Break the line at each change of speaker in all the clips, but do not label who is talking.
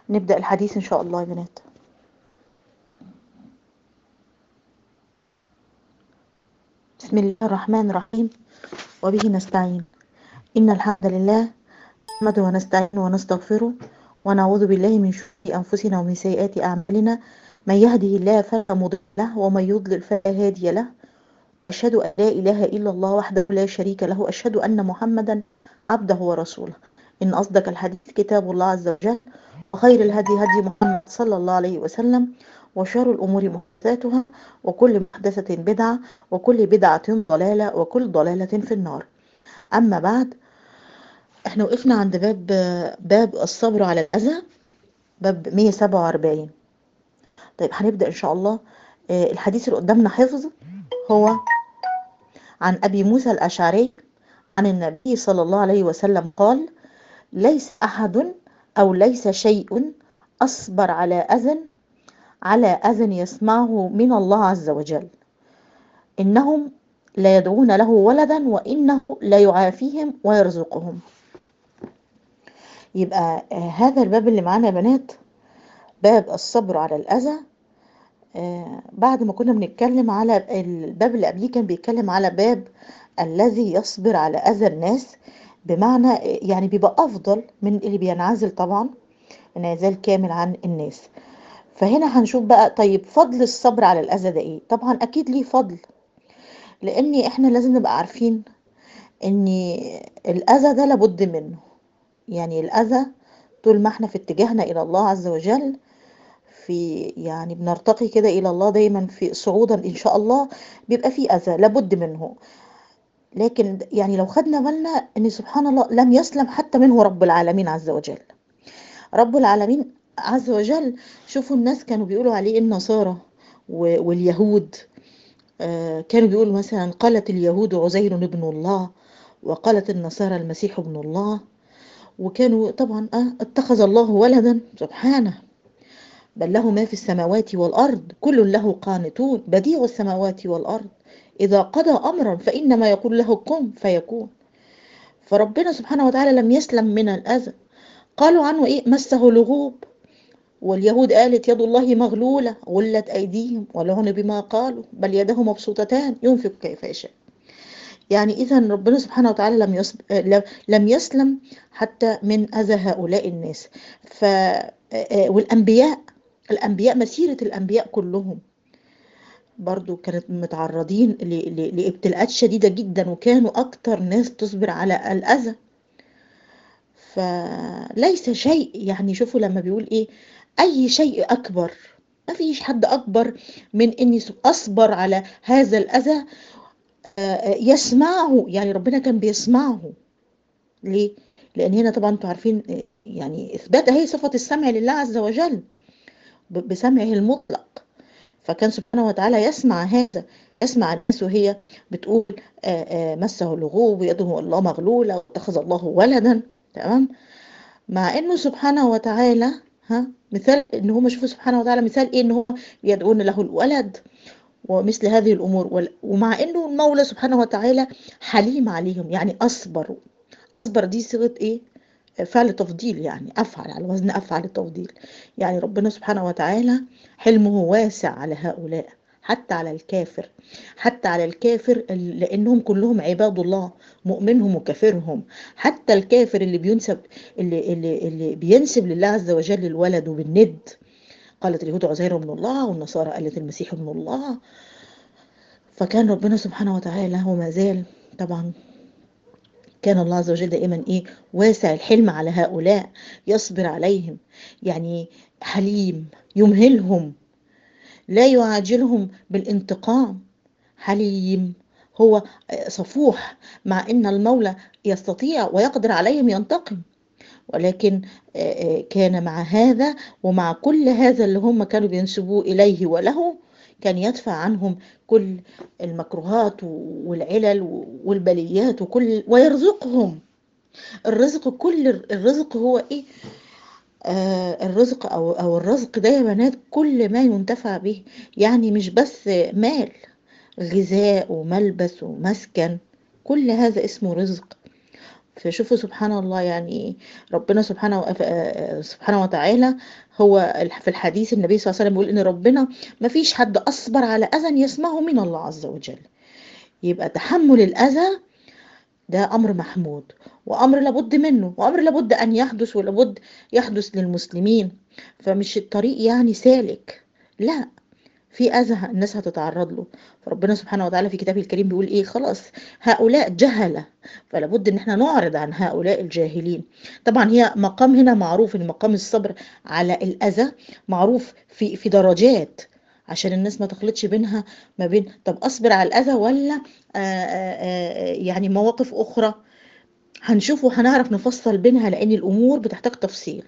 نبدأ الحديث إن شاء الله يا بنات بسم الله الرحمن الرحيم وبه نستعين إن الحمد لله نحمده ونستعينه ونستغفره ونعوذ بالله من شرور أنفسنا ومن سيئات أعمالنا من يهده الله فلا مضل له ومن يضلل فلا هادي له أشهد أن لا إله إلا الله وحده لا شريك له أشهد أن محمدا عبده ورسوله إن أصدق الحديث كتاب الله عز وجل وخير الهدي هدي محمد صلى الله عليه وسلم وشر الأمور محدثاتها وكل محدثة بدعة وكل بدعة ضلالة وكل ضلالة في النار أما بعد احنا وقفنا عند باب باب الصبر على الأذى باب 147 طيب هنبدأ إن شاء الله الحديث اللي قدامنا حفظ هو عن أبي موسى الأشعري عن النبي صلى الله عليه وسلم قال ليس أحد أو ليس شيء أصبر على أذى على أذى يسمعه من الله عز وجل إنهم لا يدعون له ولدا وإنه لا يعافيهم ويرزقهم يبقى هذا الباب اللي معانا يا بنات باب الصبر على الأذى آه بعد ما كنا بنتكلم على الباب اللي قبليه كان بيتكلم على باب الذي يصبر على أذى الناس بمعنى يعني بيبقى أفضل من اللي بينعزل طبعا انعزال كامل عن الناس فهنا هنشوف بقى طيب فضل الصبر على الأذى ده إيه طبعا أكيد ليه فضل لأن إحنا لازم نبقى عارفين إن الأذى ده لابد منه يعني الأذى طول ما احنا في اتجاهنا إلى الله عز وجل في يعني بنرتقي كده إلى الله دايما في صعودا إن شاء الله بيبقى في أذى لابد منه لكن يعني لو خدنا بالنا ان سبحان الله لم يسلم حتى منه رب العالمين عز وجل رب العالمين عز وجل شوفوا الناس كانوا بيقولوا عليه النصارى واليهود كانوا بيقولوا مثلا قالت اليهود عزير ابن الله وقالت النصارى المسيح ابن الله وكانوا طبعا اتخذ الله ولدا سبحانه بل له ما في السماوات والأرض كل له قانتون بديع السماوات والأرض إذا قضى أمرا فإنما يقول له كن فيكون فربنا سبحانه وتعالى لم يسلم من الأذى قالوا عنه إيه مسه لغوب واليهود قالت يد الله مغلولة غلت أيديهم ولعن بما قالوا بل يده مبسوطتان ينفق كيف يشاء يعني إذا ربنا سبحانه وتعالى لم يسلم, لم يسلم حتى من أذى هؤلاء الناس ف والأنبياء الأنبياء مسيرة الأنبياء كلهم برضو كانت متعرضين لابتلاءات شديدة جدا وكانوا أكتر ناس تصبر على الأذى فليس شيء يعني شوفوا لما بيقول إيه أي شيء أكبر ما فيش حد أكبر من إني أصبر على هذا الأذى يسمعه يعني ربنا كان بيسمعه ليه؟ لأن هنا طبعا انتوا عارفين يعني إثبات هي صفة السمع لله عز وجل بسمعه المطلق فكان سبحانه وتعالى يسمع هذا يسمع الناس وهي بتقول آآ آآ مسه اللغوب ويده الله مغلولة واتخذ الله ولدا تمام مع انه سبحانه وتعالى ها مثال ان هم شوفوا سبحانه وتعالى مثال ايه ان هم يدعون له الولد ومثل هذه الامور ومع انه المولى سبحانه وتعالى حليم عليهم يعني اصبروا اصبر دي صيغه ايه فعل تفضيل يعني افعل على وزن افعل التفضيل يعني ربنا سبحانه وتعالى حلمه واسع على هؤلاء حتى على الكافر حتى على الكافر لانهم كلهم عباد الله مؤمنهم وكافرهم حتى الكافر اللي بينسب اللي اللي اللي بينسب لله عز وجل الولد بالند قالت اليهود عزير ابن الله والنصارى قالت المسيح ابن الله فكان ربنا سبحانه وتعالى وما زال طبعا كان الله عز وجل دائما ايه واسع الحلم على هؤلاء يصبر عليهم يعني حليم يمهلهم لا يعاجلهم بالانتقام حليم هو صفوح مع ان المولى يستطيع ويقدر عليهم ينتقم ولكن كان مع هذا ومع كل هذا اللي هم كانوا بينسبوه اليه وله كان يدفع عنهم كل المكروهات والعلل والبليات وكل ويرزقهم الرزق كل الرزق هو ايه آه الرزق او او الرزق ده يا بنات كل ما ينتفع به يعني مش بس مال غذاء وملبس ومسكن كل هذا اسمه رزق فشوفوا سبحان الله يعني ربنا سبحانه وف- آه، سبحانه وتعالى هو الح- في الحديث النبي صلى الله عليه وسلم بيقول ان ربنا ما فيش حد اصبر على اذى يسمعه من الله عز وجل يبقى تحمل الاذى ده امر محمود وامر لابد منه وامر لابد ان يحدث ولابد يحدث للمسلمين فمش الطريق يعني سالك لا في اذى الناس هتتعرض له فربنا سبحانه وتعالى في كتابه الكريم بيقول ايه خلاص هؤلاء جهله فلا بد ان احنا نعرض عن هؤلاء الجاهلين طبعا هي مقام هنا معروف ان مقام الصبر على الاذى معروف في في درجات عشان الناس ما تخلطش بينها ما بين طب اصبر على الاذى ولا آآ آآ يعني مواقف اخرى هنشوف وهنعرف نفصل بينها لان الامور بتحتاج تفصيل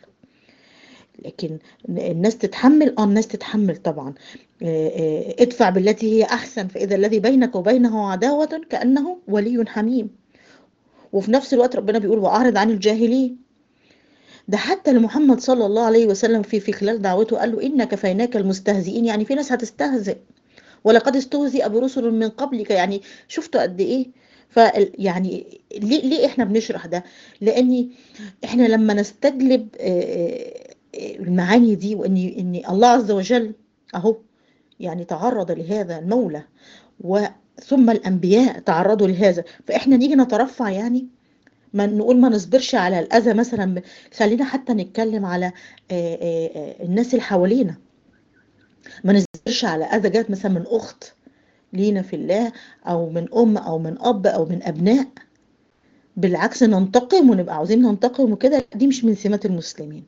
لكن الناس تتحمل اه الناس تتحمل طبعا آه، آه، ادفع بالتي هي احسن فاذا الذي بينك وبينه عداوه كانه ولي حميم وفي نفس الوقت ربنا بيقول واعرض عن الجاهلين ده حتى لمحمد صلى الله عليه وسلم في في خلال دعوته قال له إن كفيناك المستهزئين يعني في ناس هتستهزئ ولقد استهزئ برسل من قبلك يعني شفتوا قد ايه ف يعني ليه ليه احنا بنشرح ده لان احنا لما نستجلب آه، آه، المعاني دي وان ان الله عز وجل اهو يعني تعرض لهذا المولى وثم الانبياء تعرضوا لهذا فاحنا نيجي نترفع يعني ما نقول ما نصبرش على الاذى مثلا خلينا حتى نتكلم على آه، آه، آه، الناس اللي حوالينا ما نصبرش على اذى جات مثلا من اخت لينا في الله او من ام او من اب او من ابناء بالعكس ننتقم ونبقى عاوزين ننتقم وكده دي مش من سمات المسلمين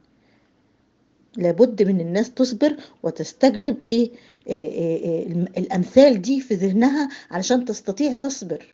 لابد من الناس تصبر وتستجلب ايه إيه- إيه الامثال دي في ذهنها علشان تستطيع تصبر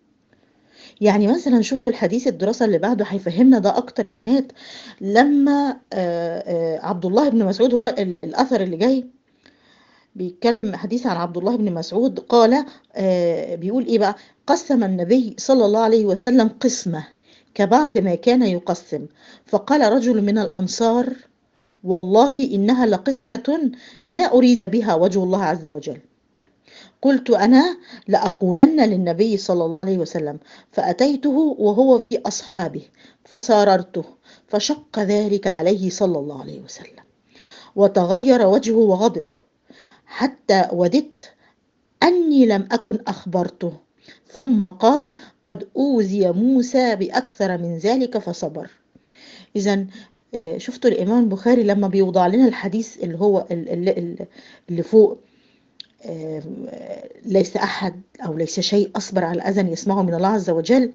يعني مثلا شوف الحديث الدراسة اللي بعده هيفهمنا ده اكتر نهاية لما آه، آه، عبد الله بن مسعود هو ال- الاثر اللي جاي بيتكلم حديث عن عبد الله بن مسعود قال آه، بيقول ايه بقى قسم النبي صلى الله عليه وسلم قسمة كبعض ما كان يقسم فقال رجل من الأنصار والله إنها لقسمة لا أريد بها وجه الله عز وجل قلت أنا لأقولن للنبي صلى الله عليه وسلم فأتيته وهو في أصحابه فساررته فشق ذلك عليه صلى الله عليه وسلم وتغير وجهه وغضب حتى وددت أني لم أكن أخبرته ثم قال قد أوذي موسى بأكثر من ذلك فصبر إذا شفتوا الإمام البخاري لما بيوضع لنا الحديث اللي هو ال- ال- ال- اللي فوق آم، ليس أحد أو ليس شيء أصبر على الأذى يسمعه من الله عز وجل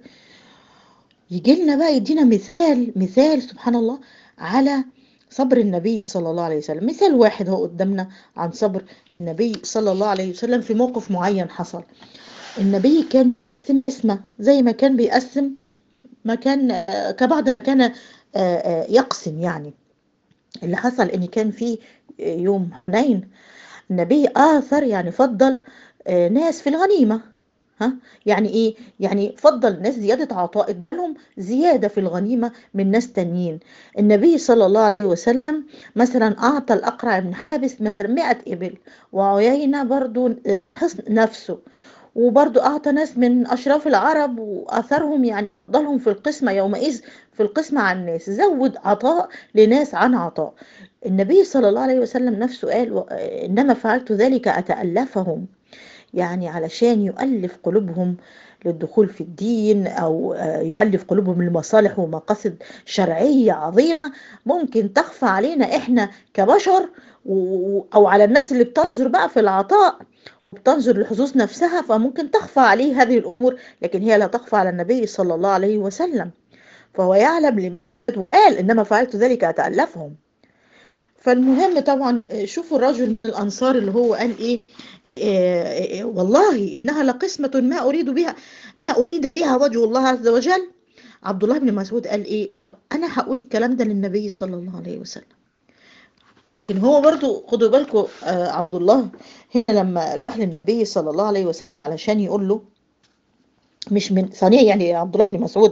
يجي لنا بقى يدينا مثال مثال سبحان الله على صبر النبي صلى الله عليه وسلم مثال واحد هو قدامنا عن صبر النبي صلى الله عليه وسلم في موقف معين حصل النبي كان بيقسم اسمه زي ما كان بيقسم ما كان آه، كبعض ما كان آه، آه، يقسم يعني اللي حصل ان كان في يوم حنين النبي آثر يعني فضل آه، ناس في الغنيمة ها يعني ايه يعني فضل ناس زيادة عطاء ادالهم زيادة في الغنيمة من ناس تانيين النبي صلى الله عليه وسلم مثلا أعطى الأقرع بن حابس مثلا 100 إبل وعيينة برضو آه، حصن نفسه وبرضو أعطى ناس من أشراف العرب وأثرهم يعني فضلهم في القسمة يومئذ في القسمة عن الناس زود عطاء لناس عن عطاء النبي صلى الله عليه وسلم نفسه قال و- إنما فعلت ذلك أتألفهم يعني علشان يؤلف قلوبهم للدخول في الدين أو آه، يؤلف قلوبهم لمصالح ومقاصد شرعية عظيمة ممكن تخفى علينا إحنا كبشر و- أو على الناس اللي بتنظر بقى في العطاء وبتنظر لحظوظ نفسها فممكن تخفى عليه هذه الأمور لكن هي لا تخفى على النبي صلى الله عليه وسلم فهو يعلم لما قال إنما فعلت ذلك أتألفهم فالمهم طبعا شوفوا الرجل من الأنصار اللي هو قال إيه آه، آه، والله إنها لقسمة ما أريد بها ما أريد بها وجه الله عز وجل عبد الله بن مسعود قال إيه أنا هقول الكلام ده للنبي صلى الله عليه وسلم لكن هو برضو خدوا بالكم آه، عبد الله هنا لما راح للنبي صلى الله عليه وسلم علشان يقول له مش من ثانية يعني عبد الله بن مسعود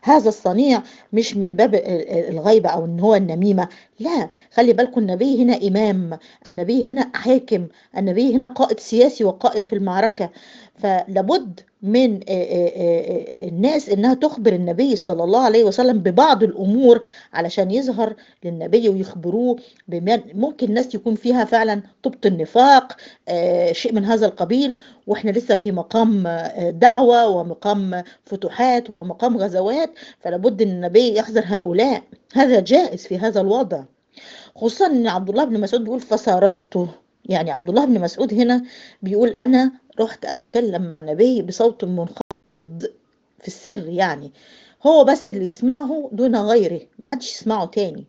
هذا الصنيع مش من باب الغيبة أو إن هو النميمة لا خلي بالكم النبي هنا إمام النبي هنا حاكم النبي هنا قائد سياسي وقائد في المعركة فلابد من الناس انها تخبر النبي صلى الله عليه وسلم ببعض الامور علشان يظهر للنبي ويخبروه بما ممكن الناس يكون فيها فعلا طبط النفاق شيء من هذا القبيل واحنا لسه في مقام دعوه ومقام فتوحات ومقام غزوات فلابد ان النبي يحذر هؤلاء هذا جائز في هذا الوضع خصوصا ان عبد الله بن مسعود بيقول فسارته يعني عبد الله بن مسعود هنا بيقول انا رحت اتكلم مع النبي بصوت منخفض في السر يعني هو بس اللي يسمعه دون غيره محدش يسمعه تاني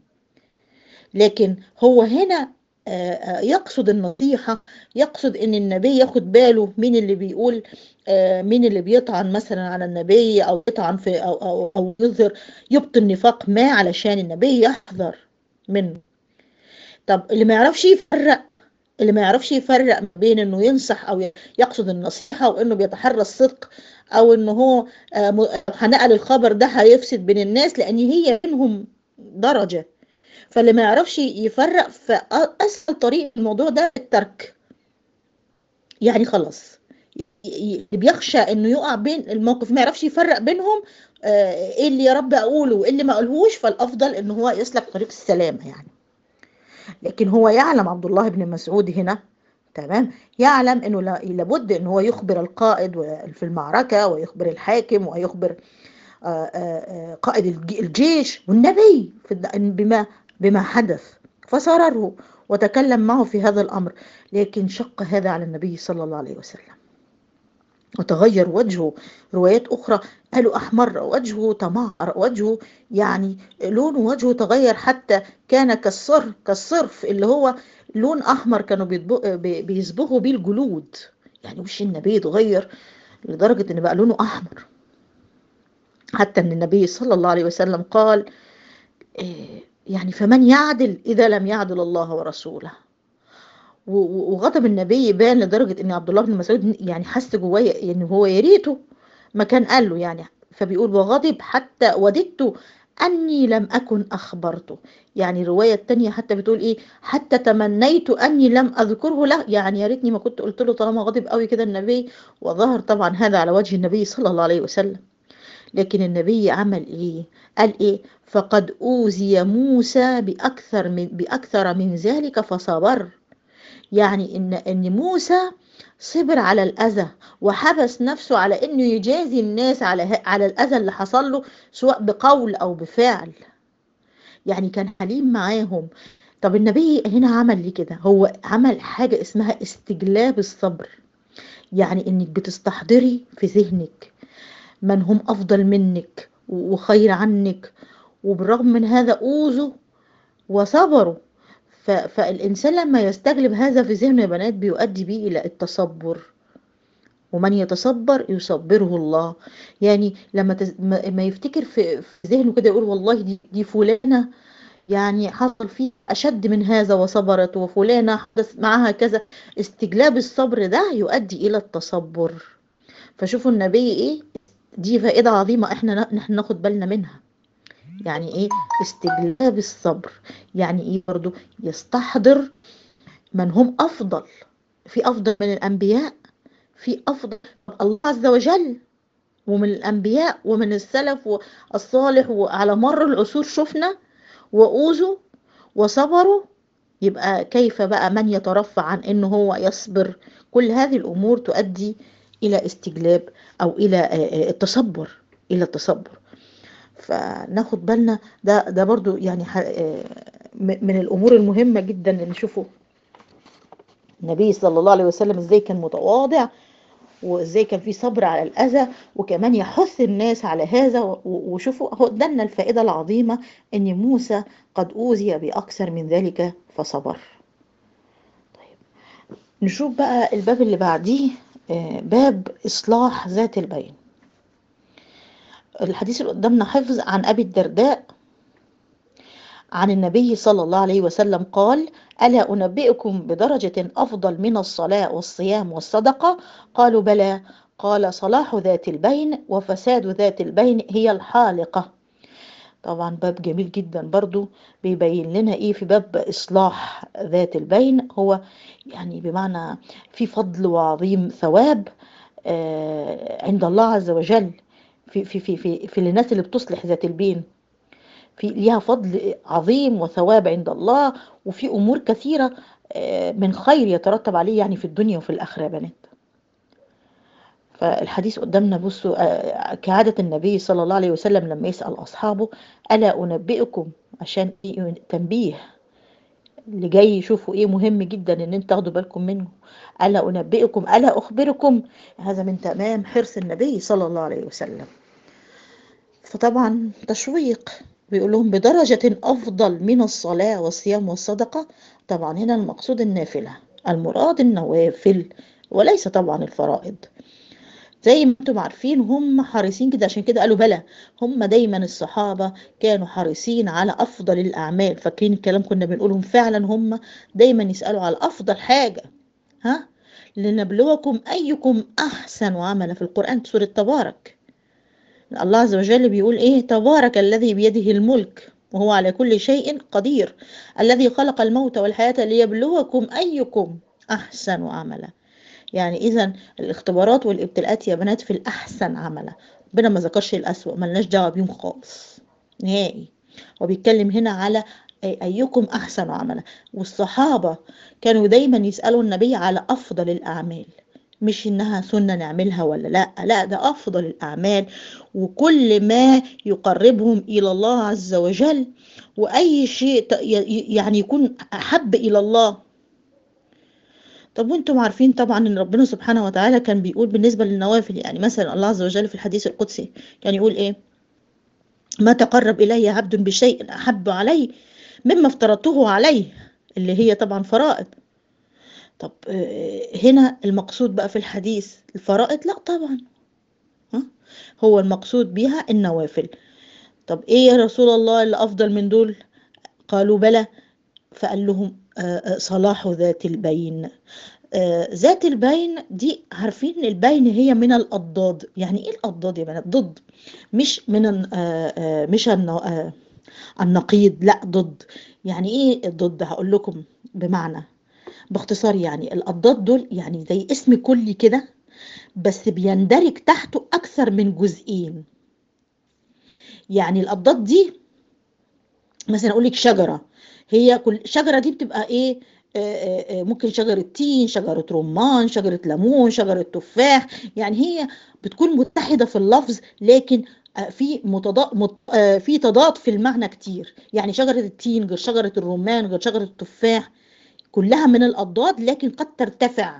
لكن هو هنا يقصد النصيحة يقصد ان النبي ياخد باله مين اللي بيقول مين اللي بيطعن مثلا على النبي او يطعن في او او, أو يظهر يبطن نفاق ما علشان النبي يحذر منه طب اللي ما يعرفش يفرق اللي ما يعرفش يفرق ما بين انه ينصح او يقصد النصيحة وانه بيتحرى الصدق او انه هو هنقل الخبر ده هيفسد بين الناس لان هي بينهم درجة فاللي ما يعرفش يفرق فاسهل طريق الموضوع ده الترك يعني خلاص اللي بيخشى انه يقع بين الموقف ما يعرفش يفرق بينهم ايه اللي يا رب اقوله وايه اللي ما اقولهوش فالافضل ان هو يسلك طريق السلامه يعني لكن هو يعلم عبد الله بن مسعود هنا تمام يعلم انه لابد ان هو يخبر القائد في المعركه ويخبر الحاكم ويخبر قائد الجيش والنبي بما بما حدث فسرره وتكلم معه في هذا الامر لكن شق هذا على النبي صلى الله عليه وسلم وتغير وجهه روايات أخرى قالوا أحمر وجهه تمعر وجهه يعني لون وجهه تغير حتى كان كالصر كالصرف اللي هو لون أحمر كانوا بيصبغوا بيه الجلود يعني وش النبي اتغير لدرجة إن بقى لونه أحمر حتى إن النبي صلى الله عليه وسلم قال يعني فمن يعدل إذا لم يعدل الله ورسوله وغضب النبي بان لدرجه ان عبد الله بن مسعود يعني حس جوايا ان هو يا ريته ما كان قال له يعني فبيقول وغضب حتى وددت اني لم اكن اخبرته يعني الروايه الثانيه حتى بتقول ايه حتى تمنيت اني لم اذكره له يعني يا ريتني ما كنت قلت له طالما غضب قوي كده النبي وظهر طبعا هذا على وجه النبي صلى الله عليه وسلم لكن النبي عمل ايه قال ايه فقد اوذي موسى باكثر من باكثر من ذلك فصبر يعني ان ان موسى صبر على الاذى وحبس نفسه على انه يجازي الناس على على الاذى اللي حصل له سواء بقول او بفعل يعني كان حليم معاهم طب النبي هنا عمل ليه كده هو عمل حاجه اسمها استجلاب الصبر يعني انك بتستحضري في ذهنك من هم افضل منك وخير عنك وبالرغم من هذا اوذوا وصبروا فالإنسان لما يستجلب هذا في ذهنه يا بنات بيؤدي بيه إلى التصبر ومن يتصبر يصبره الله يعني لما تز... ما يفتكر في, في ذهنه كده يقول والله دي, دي فلانة يعني حصل فيه أشد من هذا وصبرت وفلانة حدث معها كذا استجلاب الصبر ده يؤدي إلى التصبر فشوفوا النبي إيه دي فائدة عظيمة إحنا نحن ناخد بالنا منها يعني ايه استجلاب الصبر يعني ايه برضو يستحضر من هم افضل في افضل من الانبياء في افضل الله عز وجل ومن الانبياء ومن السلف الصالح وعلى مر العصور شفنا واوذوا وصبروا يبقى كيف بقى من يترفع عن انه هو يصبر كل هذه الامور تؤدي الى استجلاب او الى التصبر الى التصبر فناخد بالنا ده ده برضو يعني من الامور المهمه جدا اللي نشوفه النبي صلى الله عليه وسلم ازاي كان متواضع وازاي كان في صبر على الاذى وكمان يحث الناس على هذا وشوفوا هو ادالنا الفائده العظيمه ان موسى قد اوذي باكثر من ذلك فصبر طيب نشوف بقى الباب اللي بعديه باب اصلاح ذات البين الحديث اللي قدامنا حفظ عن أبي الدرداء عن النبي صلى الله عليه وسلم قال ألا أنبئكم بدرجة أفضل من الصلاة والصيام والصدقة قالوا بلى قال صلاح ذات البين وفساد ذات البين هي الحالقة طبعا باب جميل جدا برضو بيبين لنا ايه في باب اصلاح ذات البين هو يعني بمعنى في فضل وعظيم ثواب آه عند الله عز وجل في في في في, في الناس اللي بتصلح ذات البين في ليها فضل عظيم وثواب عند الله وفي امور كثيره آه من خير يترتب عليه يعني في الدنيا وفي الاخره يا بنات فالحديث قدامنا بصوا آه كعادة النبي صلى الله عليه وسلم لما يسأل أصحابه ألا أنبئكم عشان تنبيه اللي جاي يشوفوا ايه مهم جدا ان انت تاخدوا بالكم منه الا انبئكم الا اخبركم هذا من تمام حرص النبي صلى الله عليه وسلم فطبعا تشويق بيقول لهم بدرجة أفضل من الصلاة والصيام والصدقة طبعا هنا المقصود النافلة المراد النوافل وليس طبعا الفرائض زي ما انتم عارفين هم حريصين كده عشان كده قالوا بلى هم دايما الصحابة كانوا حريصين على أفضل الأعمال فاكرين الكلام كنا بنقولهم فعلا هم دايما يسألوا على أفضل حاجة ها لنبلوكم أيكم أحسن عملا في القرآن سورة تبارك الله عز وجل بيقول إيه تبارك الذي بيده الملك وهو على كل شيء قدير الذي خلق الموت والحياة ليبلوكم أيكم أحسن عملا يعني اذا الاختبارات والابتلاءات يا بنات في الاحسن عملا ربنا ما ذكرش الاسوأ ملناش دعوه بيهم خالص نهائي هو بيتكلم هنا على ايكم احسن عملا والصحابه كانوا دايما يسالوا النبي على افضل الاعمال مش انها سنه نعملها ولا لا لا ده افضل الاعمال وكل ما يقربهم الى الله عز وجل واي شيء يعني يكون احب الى الله طب وانتم عارفين طبعا ان ربنا سبحانه وتعالى كان بيقول بالنسبة للنوافل يعني مثلا الله عز وجل في الحديث القدسي كان يقول ايه ما تقرب الي عبد بشيء احب علي مما افترضته عليه اللي هي طبعا فرائض طب هنا المقصود بقى في الحديث الفرائض لا طبعا ها هو المقصود بها النوافل طب ايه يا رسول الله اللي افضل من دول قالوا بلى فقال لهم صلاح ذات البين ذات البين دي عارفين البين هي من الأضداد يعني ايه الأضداد يا بنات ضد مش من مش النقيض لا ضد يعني ايه الضد هقول لكم بمعنى باختصار يعني الأضداد دول يعني زي اسم كلي كده بس بيندرج تحته أكثر من جزئين يعني الأضداد دي مثلا أقول لك شجرة هي كل شجرة دي بتبقى ايه آآ آآ ممكن شجرة تين شجرة رمان شجرة ليمون شجرة تفاح يعني هي بتكون متحدة في اللفظ لكن في متضاد في تضاد في المعنى كتير يعني شجرة التين غير شجرة الرمان غير شجرة التفاح كلها من الأضداد لكن قد ترتفع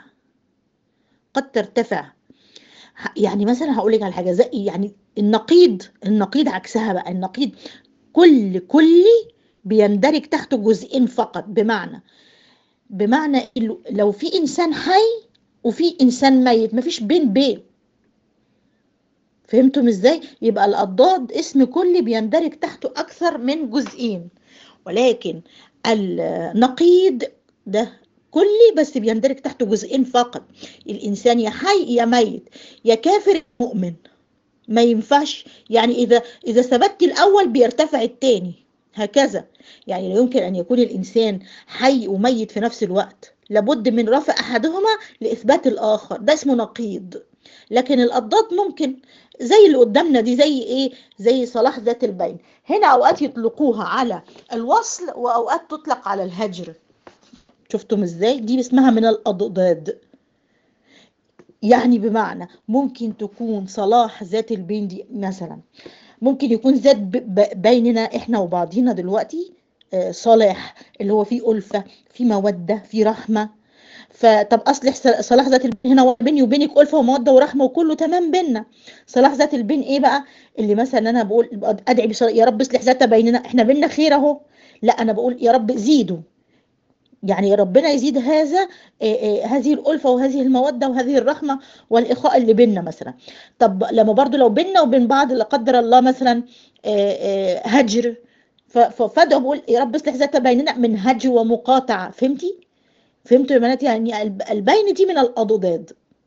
قد ترتفع يعني مثلا هقول لك على حاجة زي يعني النقيض النقيض عكسها بقى النقيض كل كلي بيندرج تحته جزئين فقط بمعنى بمعنى لو في انسان حي وفي انسان ميت مفيش بين بين فهمتم ازاي يبقى الاضداد اسم كلي بيندرج تحته اكثر من جزئين ولكن النقيض ده كلي بس بيندرج تحته جزئين فقط الانسان يا حي يا ميت يا كافر يا مؤمن ما ينفعش يعني اذا اذا ثبت الاول بيرتفع الثاني هكذا يعني لا يمكن أن يكون الإنسان حي وميت في نفس الوقت لابد من رفع أحدهما لإثبات الآخر ده اسمه نقيض لكن الأضداد ممكن زي اللي قدامنا دي زي إيه زي صلاح ذات البين هنا أوقات يطلقوها على الوصل وأوقات تطلق على الهجر شفتم إزاي دي اسمها من الأضداد يعني بمعنى ممكن تكون صلاح ذات البين دي مثلا ممكن يكون ذات بيننا احنا وبعضينا دلوقتي صلاح اللي هو فيه ألفة فيه مودة فيه رحمة فطب أصلح صلاح ذات البين هنا بيني وبينك ألفة ومودة ورحمة وكله تمام بينا صلاح ذات البين إيه بقى اللي مثلا أنا بقول أدعي يا رب اصلح ذات بيننا إحنا بينا خير أهو لا أنا بقول يا رب زيده يعني ربنا يزيد هذا آه، آه، هذه الألفة وهذه المودة وهذه الرحمة والإخاء اللي بيننا مثلا طب لما برضو لو بيننا وبين بعض لا قدر الله مثلا آه، آه، هجر ف- ف- فادعو بقول يا رب اصلح ذات بيننا من هجر ومقاطعة فهمتي؟ فهمتوا يا بنات يعني الب- البين دي من الأضداد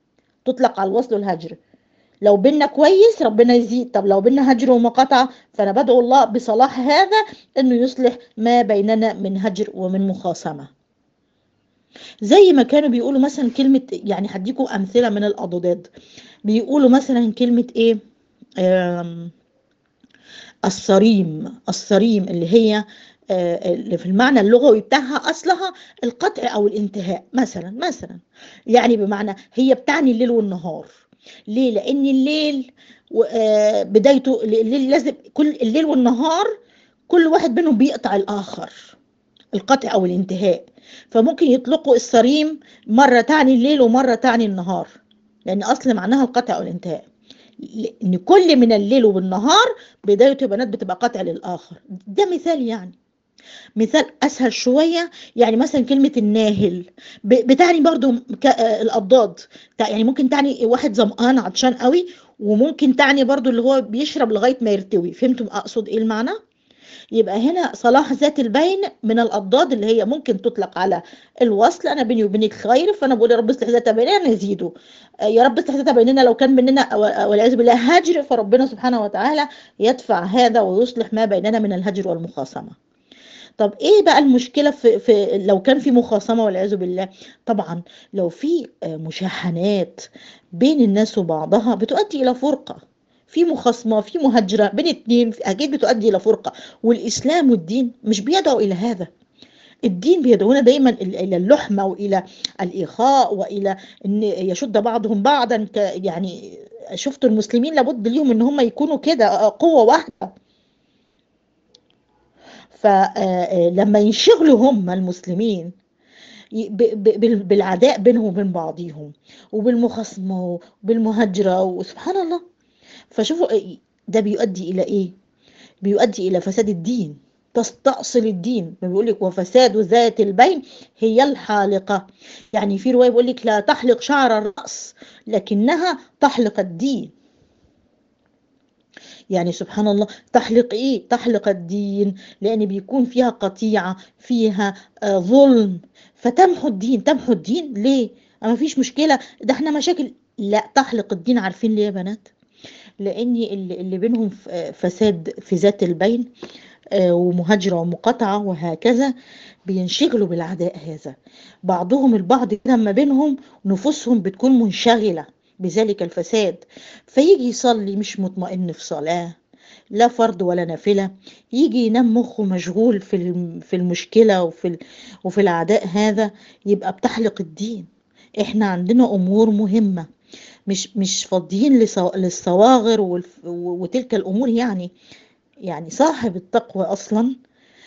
تطلق على الوصل والهجر لو بينا كويس ربنا يزيد طب لو بينا هجر ومقاطعة فأنا بدعو الله بصلاح هذا أنه يصلح ما بيننا من هجر ومن مخاصمة زي ما كانوا بيقولوا مثلا كلمة يعني هديكم أمثلة من الأضداد بيقولوا مثلا كلمة إيه آم، الصريم الصريم اللي هي آه، اللي في المعنى اللغوي بتاعها أصلها القطع أو الانتهاء مثلا مثلا يعني بمعنى هي بتعني الليل والنهار ليه لأن الليل و- آه، بدايته الليل لازم كل الليل والنهار كل واحد منهم بيقطع الآخر القطع أو الانتهاء فممكن يطلقوا الصريم مرة تعني الليل ومرة تعني النهار لأن أصل معناها القطع أو الانتهاء لأن كل من الليل والنهار بدايته يا بنات بتبقى قطع للآخر ده مثال يعني مثال أسهل شوية يعني مثلا كلمة الناهل ب- بتعني برضو ك- آه، الأضداد تع- يعني ممكن تعني واحد ظمآن عطشان قوي وممكن تعني برضو اللي هو بيشرب لغاية ما يرتوي فهمتم أقصد إيه المعنى؟ يبقى هنا صلاح ذات البين من الأضداد اللي هي ممكن تطلق على الوصل أنا بيني وبينك خير فأنا بقول يا رب اصلح ذات بيننا نزيده آه، يا رب اصلح ذات بيننا لو كان مننا و- والعياذ بالله هجر فربنا سبحانه وتعالى يدفع هذا ويصلح ما بيننا من الهجر والمخاصمة طب ايه بقى المشكله في, في لو كان في مخاصمه والعياذ بالله طبعا لو في آه، مشاحنات بين الناس وبعضها بتؤدي الى فرقه في مخاصمه في مهاجره بين اتنين اكيد بتؤدي الى فرقه والاسلام والدين مش بيدعو الى هذا الدين بيدعونا دايما ال- الى اللحمه والى الاخاء والى ان يشد بعضهم بعضا ك يعني شفتوا المسلمين لابد ليهم ان هم يكونوا كده آه، قوه واحده فلما ينشغلوا هم المسلمين ي- ب- ب- بال- بالعداء بينهم وبين بعضهم وبالمخاصمة وبالمهاجرة وسبحان الله فشوفوا إيه- ده بيؤدي إلى إيه؟ بيؤدي إلى فساد الدين تستأصل الدين ما بيقول لك وفساد ذات البين هي الحالقة يعني في رواية بيقول لك لا تحلق شعر الرأس لكنها تحلق الدين يعني سبحان الله تحلق ايه تحلق الدين لان بيكون فيها قطيعة فيها آه ظلم فتمحو الدين تمحو الدين ليه ما فيش مشكلة ده احنا مشاكل لا تحلق الدين عارفين ليه يا بنات لان اللي اللي بينهم ف- آه، فساد في ذات البين آه، ومهاجرة ومقاطعة وهكذا بينشغلوا بالعداء هذا بعضهم البعض كده ما بينهم نفوسهم بتكون منشغلة بذلك الفساد فيجي يصلي مش مطمئن في صلاة لا فرض ولا نافلة يجي ينام مخه مشغول في الم- في المشكلة وفي ال- وفي العداء هذا يبقى بتحلق الدين احنا عندنا امور مهمة مش مش فاضيين لصو- للصواغر والف- و- وتلك الامور يعني يعني صاحب التقوى اصلا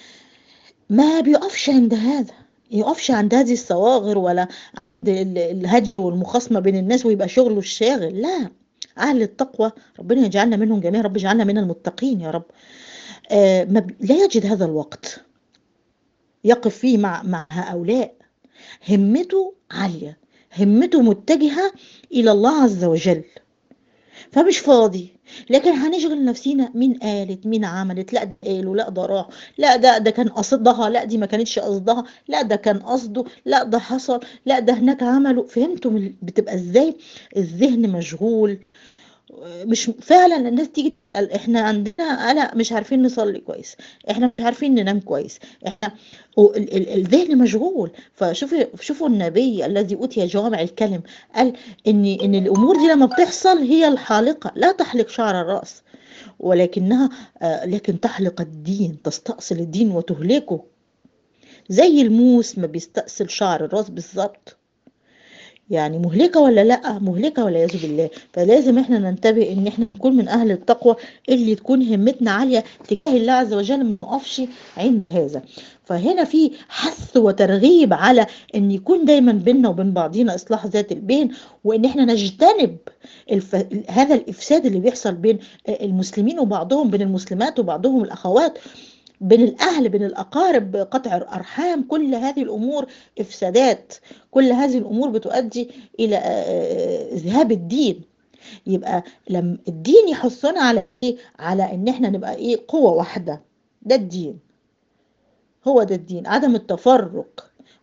ما بيقفش عند هذا يقفش عند هذه الصواغر ولا عند ال- الهجر والمخاصمة بين الناس ويبقى شغله الشاغل لا أهل التقوى ربنا يجعلنا منهم جميعا رب يجعلنا من المتقين يا رب آه ما ب- لا يجد هذا الوقت يقف فيه مع مع هؤلاء همته عالية همته متجهة إلى الله عز وجل فمش فاضي لكن هنشغل نفسينا مين قالت مين عملت لا ده قالوا لا ده راح لا ده ده كان قصدها لا دي ما كانتش قصدها لا ده كان قصده لا ده حصل لا ده هناك عملوا فهمتوا من- بتبقى ازاي الذهن مشغول مش فعلا الناس تيجي تسأل احنا عندنا قلق مش عارفين نصلي كويس احنا مش عارفين ننام كويس احنا و- ال- ال- الذهن مشغول فشوفوا شوفوا النبي الذي اوتي جوامع الكلم قال ان ان الامور دي لما بتحصل هي الحالقه لا تحلق شعر الراس ولكنها آه، لكن تحلق الدين تستأصل الدين وتهلكه زي الموس ما بيستأصل شعر الراس بالظبط يعني مهلكة ولا لأ مهلكة ولا يعوذ بالله فلازم احنا ننتبه ان احنا نكون من اهل التقوى اللي تكون همتنا عالية تجاه الله عز وجل ما نقفش عند هذا فهنا في حث وترغيب على ان يكون دايما بيننا وبين بعضينا اصلاح ذات البين وان احنا نجتنب الف... هذا الافساد اللي بيحصل بين المسلمين وبعضهم بين المسلمات وبعضهم الاخوات بين الأهل بين الأقارب قطع الأرحام كل هذه الأمور إفسادات كل هذه الأمور بتؤدي إلى آه، آه، ذهاب الدين يبقى لما الدين يحثنا على إيه على إن إحنا نبقى إيه قوة واحدة ده الدين هو ده الدين عدم التفرق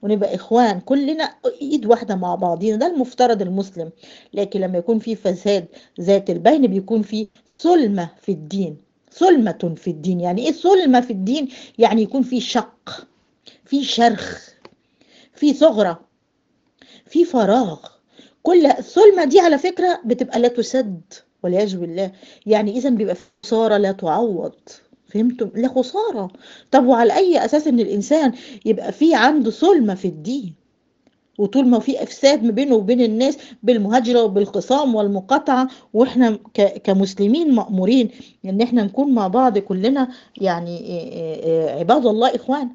ونبقى إخوان كلنا إيد واحدة مع بعضينا ده المفترض المسلم لكن لما يكون في فساد ذات البين بيكون في ظلمة في الدين ظلمة في الدين يعني إيه ظلمة في الدين يعني يكون في شق في شرخ في ثغرة في فراغ كل الظلمة دي على فكرة بتبقى لا تسد والعياذ بالله يعني إذا بيبقى في خسارة لا تعوض فهمتم لا خسارة طب وعلى أي أساس إن الإنسان يبقى في عنده ظلمة في الدين وطول ما في افساد ما بينه وبين الناس بالمهاجره وبالخصام والمقاطعه واحنا كمسلمين مامورين ان احنا نكون مع بعض كلنا يعني عباد الله اخوان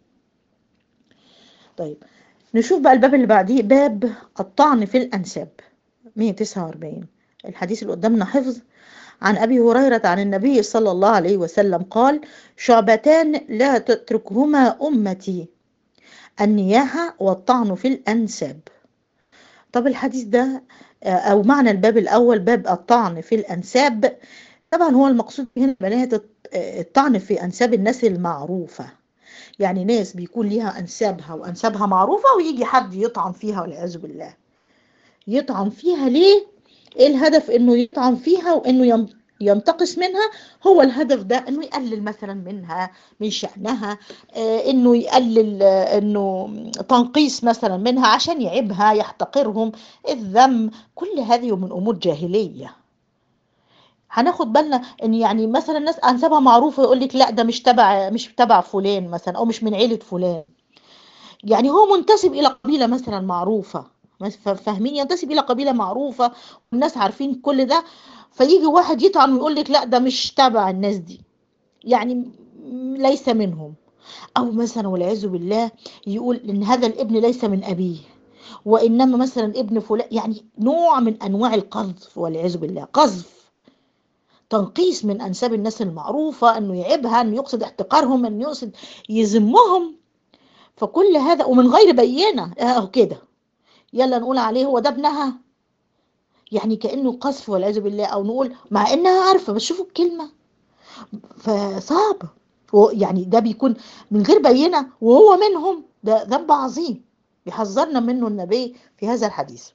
طيب نشوف بقى الباب اللي بعديه باب الطعن في الانساب 149 الحديث اللي قدامنا حفظ عن ابي هريره عن النبي صلى الله عليه وسلم قال شعبتان لا تتركهما امتي النياحة والطعن في الأنساب طب الحديث ده أو معنى الباب الأول باب الطعن في الأنساب طبعا هو المقصود هنا بنات الطعن في أنساب الناس المعروفة يعني ناس بيكون ليها أنسابها وأنسابها معروفة ويجي حد يطعن فيها والعياذ بالله يطعن فيها ليه؟ إيه الهدف إنه يطعن فيها وإنه ينتقص منها هو الهدف ده انه يقلل مثلا منها من شأنها آه انه يقلل آه انه تنقيص مثلا منها عشان يعيبها يحتقرهم الذم كل هذه من امور جاهليه هناخد بالنا ان يعني مثلا الناس انسابها معروفه يقول لك لا ده مش تبع مش تبع فلان مثلا او مش من عيله فلان يعني هو منتسب الى قبيله مثلا معروفه فاهمين ينتسب الى قبيله معروفه والناس عارفين كل ده فيجي واحد يطعن ويقول لك لا ده مش تبع الناس دي يعني ليس منهم او مثلا والعياذ بالله يقول ان هذا الابن ليس من ابيه وانما مثلا ابن فلان يعني نوع من انواع القذف والعياذ بالله قذف تنقيص من انساب الناس المعروفه انه يعيبها انه يقصد احتقارهم انه يقصد يذمهم فكل هذا ومن غير بينه اهو كده يلا نقول عليه هو ده ابنها يعني كانه قذف والعياذ بالله او نقول مع انها عارفه بس شوفوا الكلمه فصعب يعني ده بيكون من غير بينه وهو منهم ده ذنب عظيم بيحذرنا منه النبي في هذا الحديث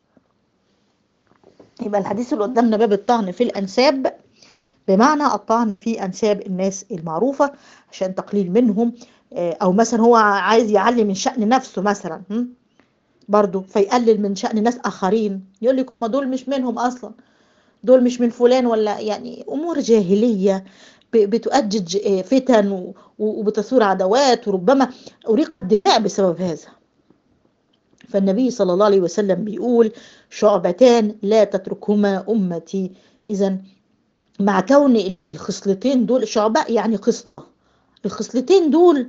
يبقى الحديث اللي قدامنا باب الطعن في الانساب بمعنى الطعن في انساب الناس المعروفه عشان تقليل منهم او مثلا هو عايز يعلي من شأن نفسه مثلا برضه فيقلل من شأن ناس آخرين يقول لك ما دول مش منهم أصلا دول مش من فلان ولا يعني أمور جاهلية بتؤجج فتن وبتثور عداوات وربما أريق الدماء بسبب هذا فالنبي صلى الله عليه وسلم بيقول شعبتان لا تتركهما أمتي إذا مع كون الخصلتين دول شعبة يعني خصلة الخصلتين دول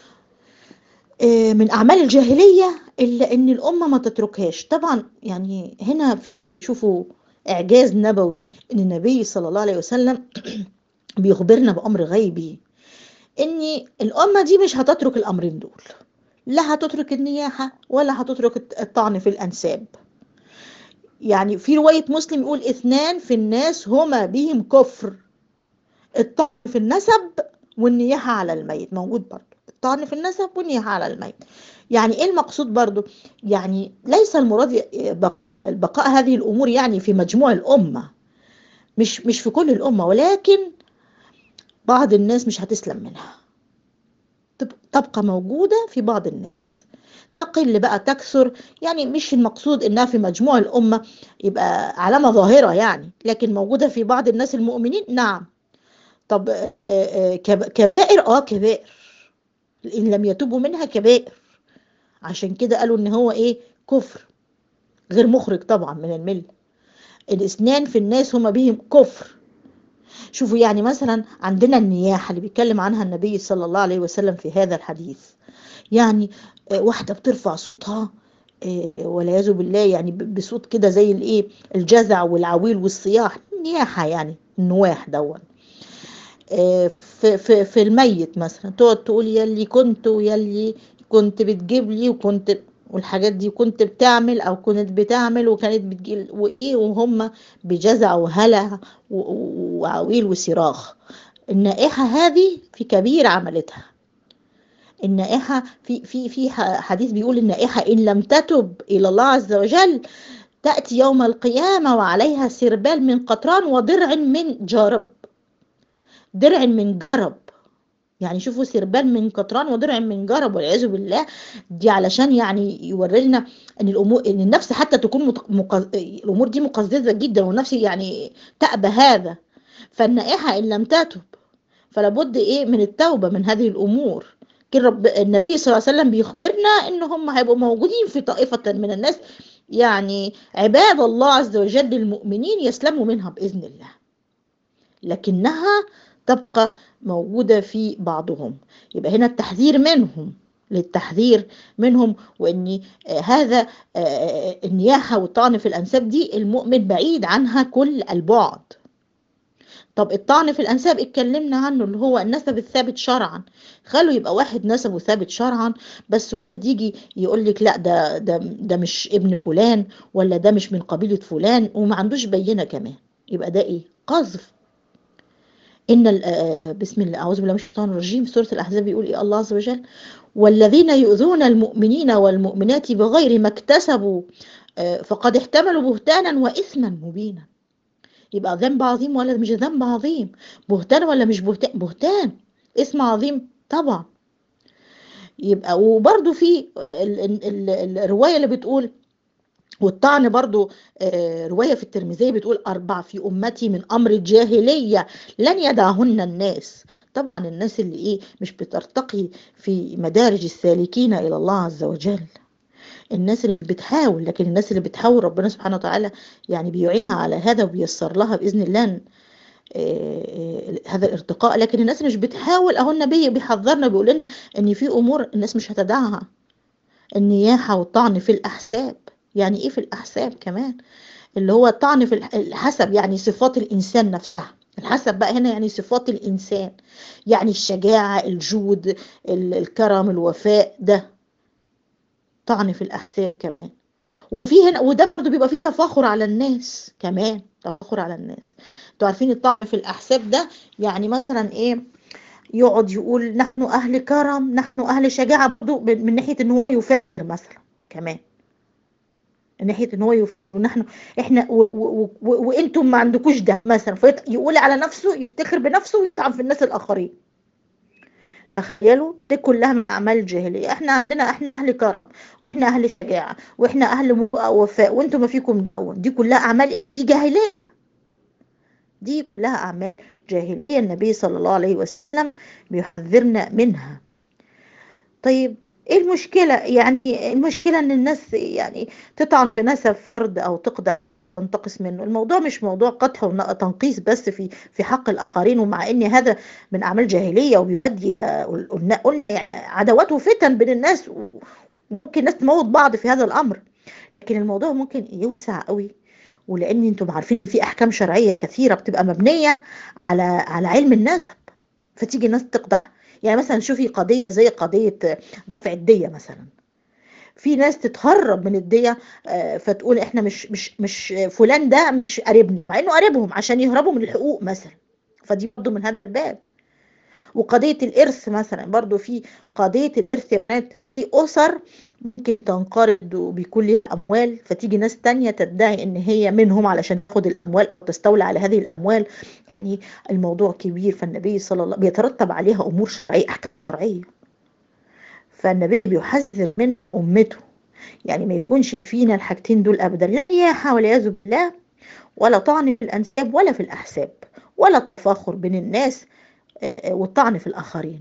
من أعمال الجاهلية إلا إن الأمة ما تتركهاش طبعا يعني هنا شوفوا إعجاز نبوي إن النبي صلى الله عليه وسلم بيخبرنا بأمر غيبي إن الأمة دي مش هتترك الأمرين دول لا هتترك النياحة ولا هتترك الطعن في الأنساب يعني في رواية مسلم يقول اثنان في الناس هما بهم كفر الطعن في النسب والنياحة على الميت موجود برضه الطعن في النسب والنياحة على الميت يعني ايه المقصود برضو يعني ليس المراد بقاء هذه الامور يعني في مجموع الامه مش مش في كل الامه ولكن بعض الناس مش هتسلم منها تبقى موجوده في بعض الناس تقل بقى تكثر يعني مش المقصود انها في مجموع الامه يبقى علامه ظاهره يعني لكن موجوده في بعض الناس المؤمنين نعم طب كبائر اه كبائر ان لم يتوبوا منها كبائر عشان كده قالوا ان هو ايه كفر غير مخرج طبعا من المله الاثنان في الناس هما بهم كفر شوفوا يعني مثلا عندنا النياحه اللي بيتكلم عنها النبي صلى الله عليه وسلم في هذا الحديث يعني واحده بترفع صوتها والعياذ بالله يعني بصوت كده زي الايه الجزع والعويل والصياح نياحه يعني النواح دون في, في, في الميت مثلا تقعد تقول يلي كنت ويلي كنت بتجيب لي وكنت والحاجات دي كنت بتعمل او كنت بتعمل وكانت بتجيب وايه وهم بجزع وهلع وعويل وصراخ النائحة هذه في كبير عملتها النائحة في في في حديث بيقول النائحة إن لم تتب إلى الله عز وجل تأتي يوم القيامة وعليها سربال من قطران ودرع من جرب درع من جرب يعني شوفوا سربال من قطران ودرع من جرب والعياذ بالله دي علشان يعني يوري لنا ان الامور ان النفس حتى تكون مت... مقز... الامور دي مقززه جدا والنفس يعني تأبى هذا فالنائحه ان لم تتب فلا بد ايه من التوبه من هذه الامور كان رب النبي صلى الله عليه وسلم بيخبرنا ان هم هيبقوا موجودين في طائفه من الناس يعني عباد الله عز وجل المؤمنين يسلموا منها باذن الله لكنها تبقى موجودة في بعضهم يبقى هنا التحذير منهم للتحذير منهم وان هذا النياحة والطعن في الأنساب دي المؤمن بعيد عنها كل البعد طب الطعن في الأنساب اتكلمنا عنه اللي هو النسب الثابت شرعا خلوا يبقى واحد نسبه ثابت شرعا بس يجي يقول لك لا ده ده ده مش ابن فلان ولا ده مش من قبيلة فلان وما عندوش بينة كمان يبقى ده ايه قذف إن بسم الله أعوذ بالله من الشيطان الرجيم سورة الأحزاب بيقول إيه الله عز وجل والذين يؤذون المؤمنين والمؤمنات بغير ما اكتسبوا فقد احتملوا بهتانا وإثما مبينا يبقى ذنب عظيم ولا مش ذنب عظيم بهتان ولا مش بهتان بهتان اسم عظيم طبعا يبقى وبرده في الرواية اللي بتقول والطعن برضو رواية في الترمذي بتقول أربع في أمتي من أمر الجاهلية لن يدعهن الناس طبعا الناس اللي إيه مش بترتقي في مدارج السالكين إلى الله عز وجل الناس اللي بتحاول لكن الناس اللي بتحاول ربنا سبحانه وتعالى يعني بيعينها على هذا وبيسر لها بإذن الله هذا الارتقاء لكن الناس اللي مش بتحاول اهو النبي بيحذرنا بيقول لنا ان في امور الناس مش هتدعها النياحه والطعن في الاحساب يعني ايه في الاحساب كمان اللي هو الطعن في الحسب يعني صفات الانسان نفسها الحسب بقى هنا يعني صفات الانسان يعني الشجاعه الجود الكرم الوفاء ده طعن في الاحساب كمان وفي هنا وده برضه بيبقى فيه تفاخر على الناس كمان تفاخر على الناس انتوا عارفين الطعن في الاحساب ده يعني مثلا ايه يقعد يقول نحن اهل كرم نحن اهل شجاعه برضه من ناحيه ان هو يفاخر مثلا كمان من ناحيه ان هو يفاخر ونحن احنا وانتم ما عندكوش ده مثلا فيقول على نفسه يفتخر بنفسه ويطعن في الناس الاخرين تخيلوا دي كلها من اعمال الجاهليه احنا عندنا احنا اهل كرم احنا اهل شجاعه واحنا اهل وفاء وانتم ما فيكم دون دي كلها اعمال دي جاهليه دي كلها اعمال جاهليه النبي صلى الله عليه وسلم بيحذرنا منها طيب ايه المشكله يعني المشكله ان الناس يعني تطعن في نسب فرد او تقدر تنتقص منه الموضوع مش موضوع قدح وتنقيص بس في في حق الاخرين ومع ان هذا من اعمال جاهليه وبيؤدي قلنا قلنا عداوات وفتن بين الناس وممكن الناس تموت بعض في هذا الامر لكن الموضوع ممكن يوسع قوي ولان انتم عارفين في احكام شرعيه كثيره بتبقى مبنيه على على علم النسب فتيجي الناس تقدر يعني مثلا شوفي قضيه زي قضيه دفع الديه مثلا في ناس تتهرب من الديه فتقول احنا مش مش مش فلان ده مش قريبنا مع انه قريبهم عشان يهربوا من الحقوق مثلا فدي برضه من هذا الباب وقضيه الارث مثلا برضه في قضيه الارث يعني في اسر ممكن تنقرض وبيكون لها اموال فتيجي ناس تانية تدعي ان هي منهم علشان تاخد الاموال وتستولى على هذه الاموال يعني الموضوع كبير فالنبي صلى الله بيترتب عليها امور شرعيه احكام شرعيه فالنبي بيحذر من امته يعني ما يكونش فينا الحاجتين دول ابدا لا نياحه والعياذ بالله ولا طعن في الانساب ولا في الاحساب ولا التفاخر بين الناس والطعن في الاخرين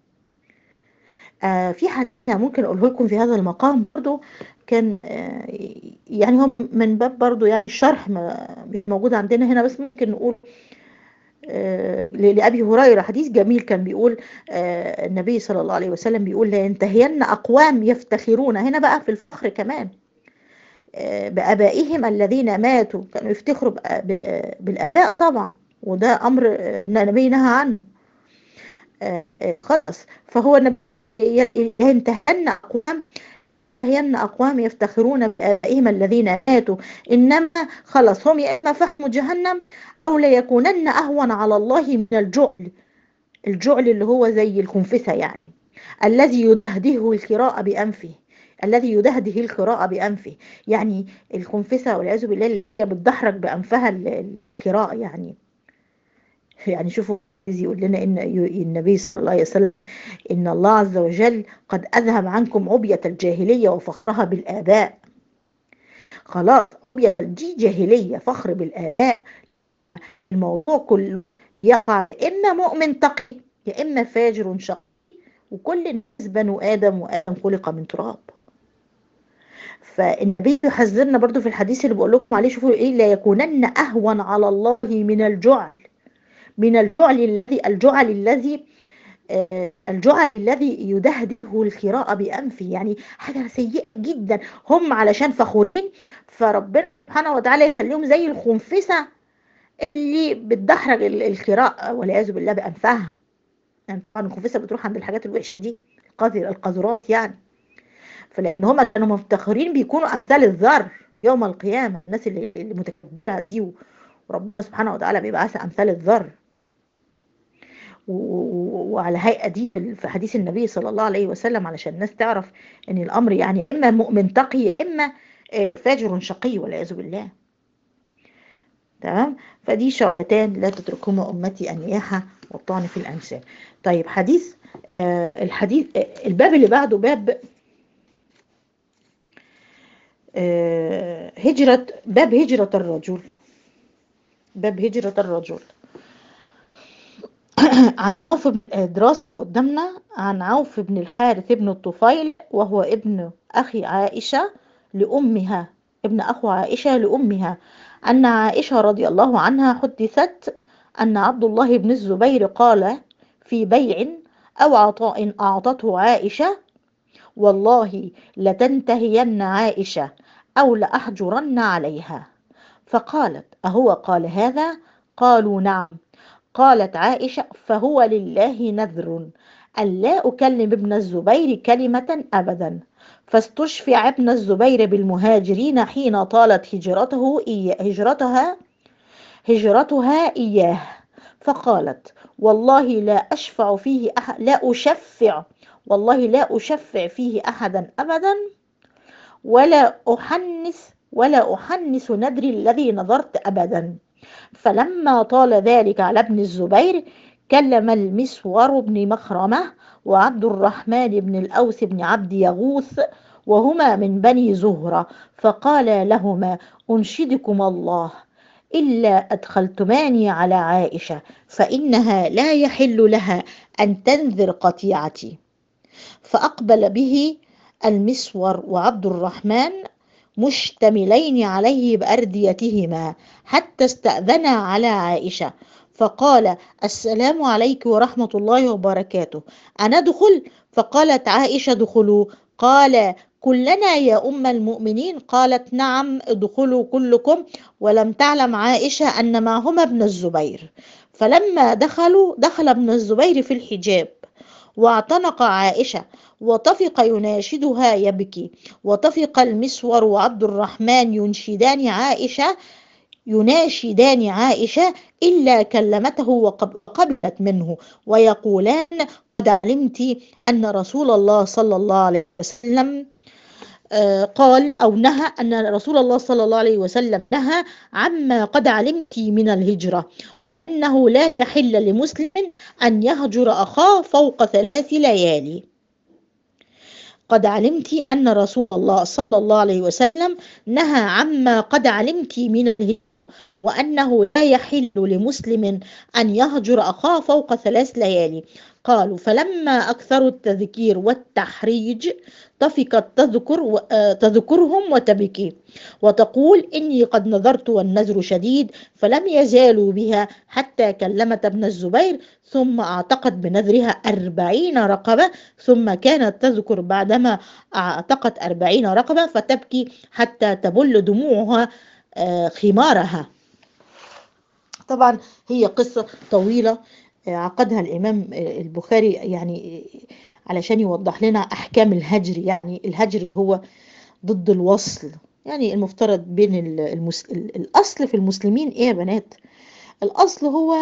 آه في حاجة ممكن أقوله لكم في هذا المقام برضو كان آه يعني هم من باب برضو يعني الشرح مش موجود عندنا هنا بس ممكن نقول آه لأبي هريرة حديث جميل كان بيقول النبي صلى الله عليه وسلم بيقول لينتهين أقوام يفتخرون هنا بقى في الفخر كمان بآبائهم الذين ماتوا كانوا يفتخروا بالآباء طبعا وده أمر النبي نهى عنه خلاص فهو النبي ينتهن أقوام ينتهن أقوام يفتخرون بآبائهم الذين ماتوا إنما خلص هم يا إما فحم جهنم أو ليكونن أهون على الله من الجعل الجعل اللي هو زي الخنفسة يعني الذي يدهده القراءة بأنفه الذي يدهده القراءة بأنفه يعني الخنفسة والعياذ بالله اللي هي بتدحرج بأنفها ال- القراءة يعني يعني شوفوا يقول لنا ان النبي صلى الله عليه وسلم ان الله عز وجل قد اذهب عنكم عبية الجاهلية وفخرها بالآباء خلاص عبية دي جاهلية فخر بالآباء الموضوع كله يقع اما مؤمن تقي يا اما فاجر شقي وكل الناس بنو ادم وادم خلق من تراب فالنبي يحذرنا برضو في الحديث اللي بقول لكم عليه شوفوا ايه لا يكونن اهون على الله من الجعل من الجعل الذي الجعل الذي آه، الجعل الذي يدهده القراءة بأنفه يعني حاجة سيئة جدا هم علشان فخورين فربنا سبحانه وتعالى يخليهم زي الخنفسة اللي بتدحرج ال- القراءة والعياذ بالله بأنفها يعني طبعا الخنفسة بتروح عند الحاجات الوحشة دي القذر القذرات يعني فلأن هم كانوا مفتخرين بيكونوا أمثال الذر يوم القيامة الناس اللي اللي متكبرة دي وربنا سبحانه وتعالى بيبعث أمثال الذر و- و- وعلى هيئة دي في حديث النبي صلى الله عليه وسلم علشان الناس تعرف ان الامر يعني اما مؤمن تقي اما آه، فاجر شقي والعياذ بالله تمام فدي شرطان لا تتركهما امتي النياحة والطعن في الانساب طيب حديث آه، الحديث آه، الباب اللي بعده باب آه، هجرة باب هجرة الرجل باب هجرة الرجل عن عوف بن دراسة قدامنا عن عوف بن الحارث بن الطفيل وهو ابن أخي عائشة لأمها ابن أخو عائشة لأمها أن عائشة رضي الله عنها حدثت أن عبد الله بن الزبير قال في بيع أو عطاء أعطته عائشة والله لتنتهين عائشة أو لأحجرن عليها فقالت أهو قال هذا قالوا نعم قالت عائشة فهو لله نذر ألا أكلم ابن الزبير كلمة أبدا فاستشفع ابن الزبير بالمهاجرين حين طالت هجرته إياه هجرتها هجرتها إياه فقالت والله لا أشفع فيه أح لا أشفع والله لا أشفع فيه أحدا أبدا ولا أحنس ولا أحنس ندري الذي نظرت أبدا فلما طال ذلك على ابن الزبير كلم المسور بن مخرمة وعبد الرحمن بن الأوس بن عبد يغوث وهما من بني زهرة فقال لهما أنشدكم الله إلا أدخلتماني على عائشة فإنها لا يحل لها أن تنذر قطيعتي فأقبل به المسور وعبد الرحمن مشتملين عليه بأرديتهما حتى استأذنا على عائشة فقال السلام عليك ورحمة الله وبركاته أنا دخل فقالت عائشة دخلوا قال كلنا يا أم المؤمنين قالت نعم ادخلوا كلكم ولم تعلم عائشة أن معهما ابن الزبير فلما دخلوا دخل ابن الزبير في الحجاب واعتنق عائشة وطفق يناشدها يبكي وطفق المسور وعبد الرحمن ينشدان عائشة يناشدان عائشة إلا كلمته وقبلت منه ويقولان قد علمت أن رسول الله صلى الله عليه وسلم قال أو نهى أن رسول الله صلى الله عليه وسلم نهى عما قد علمت من الهجرة أنه لا يحل لمسلم أن يهجر أخاه فوق ثلاث ليالي قد علمت أن رسول الله صلى الله عليه وسلم نهى عما قد علمت من الهجرة وأنه لا يحل لمسلم أن يهجر أخاه فوق ثلاث ليالي قالوا فلما أكثروا التذكير والتحريج طفقت تذكر تذكرهم وتبكي وتقول إني قد نذرت والنذر شديد فلم يزالوا بها حتى كلمت ابن الزبير ثم اعتقت بنذرها أربعين رقبة ثم كانت تذكر بعدما اعتقت أربعين رقبة فتبكي حتى تبل دموعها خمارها طبعا هي قصة طويلة عقدها الإمام البخاري يعني علشان يوضح لنا أحكام الهجر يعني الهجر هو ضد الوصل يعني المفترض بين المس... الأصل في المسلمين إيه يا بنات الأصل هو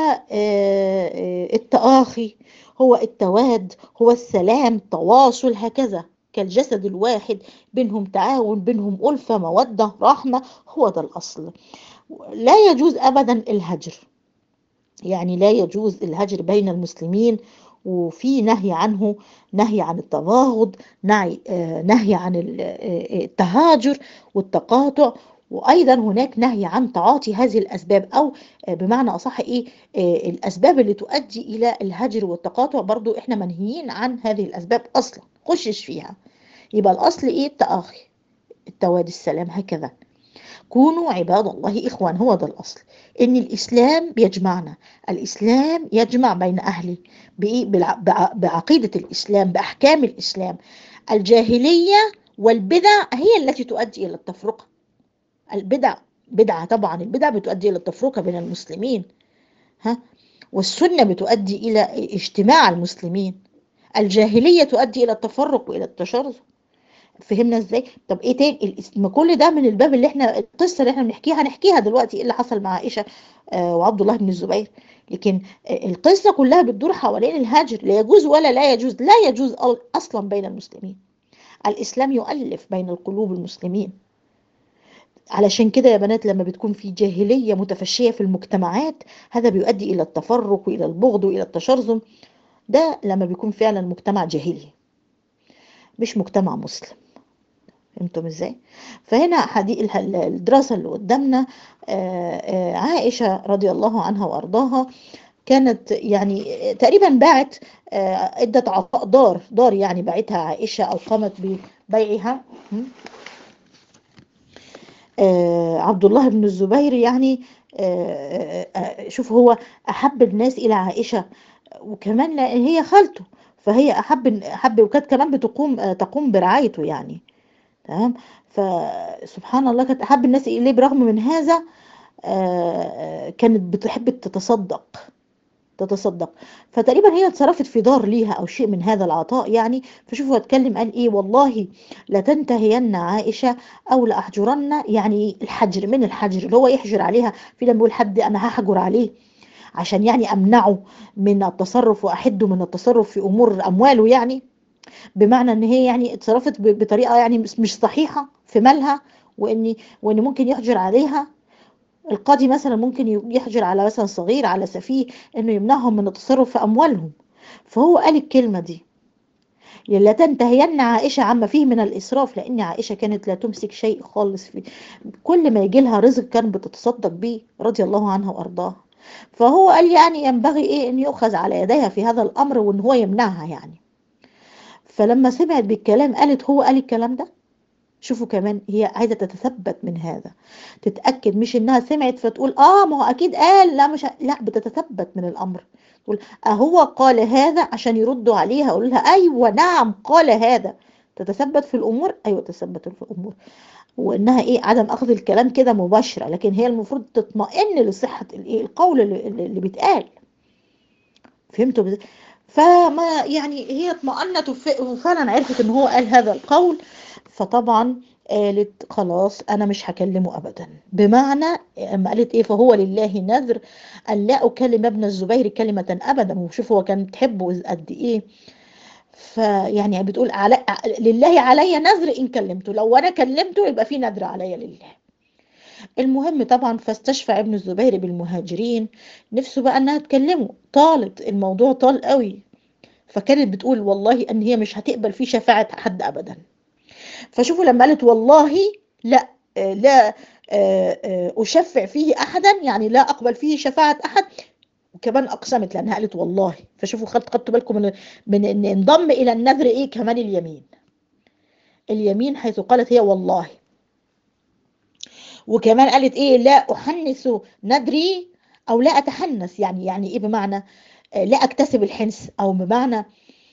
التآخي هو التواد هو السلام تواصل هكذا كالجسد الواحد بينهم تعاون بينهم ألفة مودة رحمة هو ده الأصل لا يجوز أبدا الهجر يعني لا يجوز الهجر بين المسلمين وفي نهي عنه نهي عن التباغض نهي, نهي عن التهاجر والتقاطع وأيضا هناك نهي عن تعاطي هذه الأسباب أو بمعنى أصح إيه الأسباب اللي تؤدي إلى الهجر والتقاطع برضو إحنا منهيين عن هذه الأسباب أصلا خشش فيها يبقى الأصل إيه التآخي التوادي السلام هكذا كونوا عباد الله إخوان هو ده الأصل إن الإسلام بيجمعنا الإسلام يجمع بين أهله بعقيدة الإسلام بأحكام الإسلام الجاهلية والبدع هي التي تؤدي إلى التفرقة البدع بدعة طبعا البدع بتؤدي إلى التفرقة بين المسلمين ها والسنة بتؤدي إلى اجتماع المسلمين الجاهلية تؤدي إلى التفرق وإلى التشرذم فهمنا ازاي طب ايه تاني ما كل ده من الباب اللي احنا القصه اللي احنا بنحكيها هنحكيها دلوقتي ايه اللي حصل مع عائشه آه وعبد الله بن الزبير لكن آه القصه كلها بتدور حوالين الهجر لا يجوز ولا لا يجوز لا يجوز اصلا بين المسلمين الاسلام يؤلف بين القلوب المسلمين علشان كده يا بنات لما بتكون في جاهليه متفشيه في المجتمعات هذا بيؤدي الى التفرق والى البغض والى التشرذم ده لما بيكون فعلا مجتمع جاهلي مش مجتمع مسلم فهمتم ازاي فهنا حديث الدراسة اللي قدامنا عائشة رضي الله عنها وارضاها كانت يعني تقريبا باعت عدة عطاء دار دار يعني باعتها عائشة او قامت ببيعها عبد الله بن الزبير يعني شوف هو احب الناس الى عائشة وكمان هي خالته فهي احب احب وكانت كمان بتقوم تقوم برعايته يعني تمام فسبحان الله كانت احب الناس اليه برغم من هذا كانت بتحب تتصدق تتصدق فتقريبا هي اتصرفت في دار ليها او شيء من هذا العطاء يعني فشوفوا اتكلم قال ايه والله لتنتهين عائشه او لاحجرن يعني الحجر من الحجر اللي هو يحجر عليها في لما يقول حد انا هحجر عليه عشان يعني امنعه من التصرف واحده من التصرف في امور امواله يعني بمعنى ان هي يعني اتصرفت بطريقه يعني مش صحيحه في مالها وان وان ممكن يحجر عليها القاضي مثلا ممكن يحجر على مثلا صغير على سفيه انه يمنعهم من التصرف في اموالهم فهو قال الكلمه دي لا تنتهين عائشة عما فيه من الإسراف لأن عائشة كانت لا تمسك شيء خالص في كل ما يجي لها رزق كان بتتصدق به رضي الله عنها وأرضاها فهو قال يعني ينبغي إيه أن يؤخذ على يديها في هذا الأمر وأن هو يمنعها يعني فلما سمعت بالكلام قالت هو قال الكلام ده شوفوا كمان هي عايزه تتثبت من هذا تتاكد مش انها سمعت فتقول اه ما هو اكيد قال لا مش لا بتتثبت من الامر تقول اهو قال هذا عشان يردوا عليها يقولوا لها ايوه نعم قال هذا تتثبت في الامور ايوه تثبت في الامور وانها ايه عدم اخذ الكلام كده مباشره لكن هي المفروض تطمئن لصحه الايه القول اللي, اللي بيتقال فهمتوا بز... فما يعني هي اطمأنت وفعلا عرفت ان هو قال هذا القول فطبعا قالت خلاص انا مش هكلمه ابدا بمعنى اما قالت ايه فهو لله نذر ان لا اكلم ابن الزبير كلمه ابدا وشوف هو كان بتحبه قد ايه فيعني بتقول على لله علي نذر ان كلمته لو انا كلمته يبقى في نذر عليا لله المهم طبعا فاستشفى ابن الزبير بالمهاجرين نفسه بقى انها تكلمه طالت الموضوع طال قوي فكانت بتقول والله ان هي مش هتقبل فيه شفاعة حد ابدا فشوفوا لما قالت والله لا لا اشفع فيه احدا يعني لا اقبل فيه شفاعة احد وكمان اقسمت لانها قالت والله فشوفوا خدت خدتوا بالكم من من ان انضم الى النذر ايه كمان اليمين اليمين حيث قالت هي والله وكمان قالت ايه لا احنث ندري او لا اتحنث يعني يعني ايه بمعنى لا اكتسب الحنث او بمعنى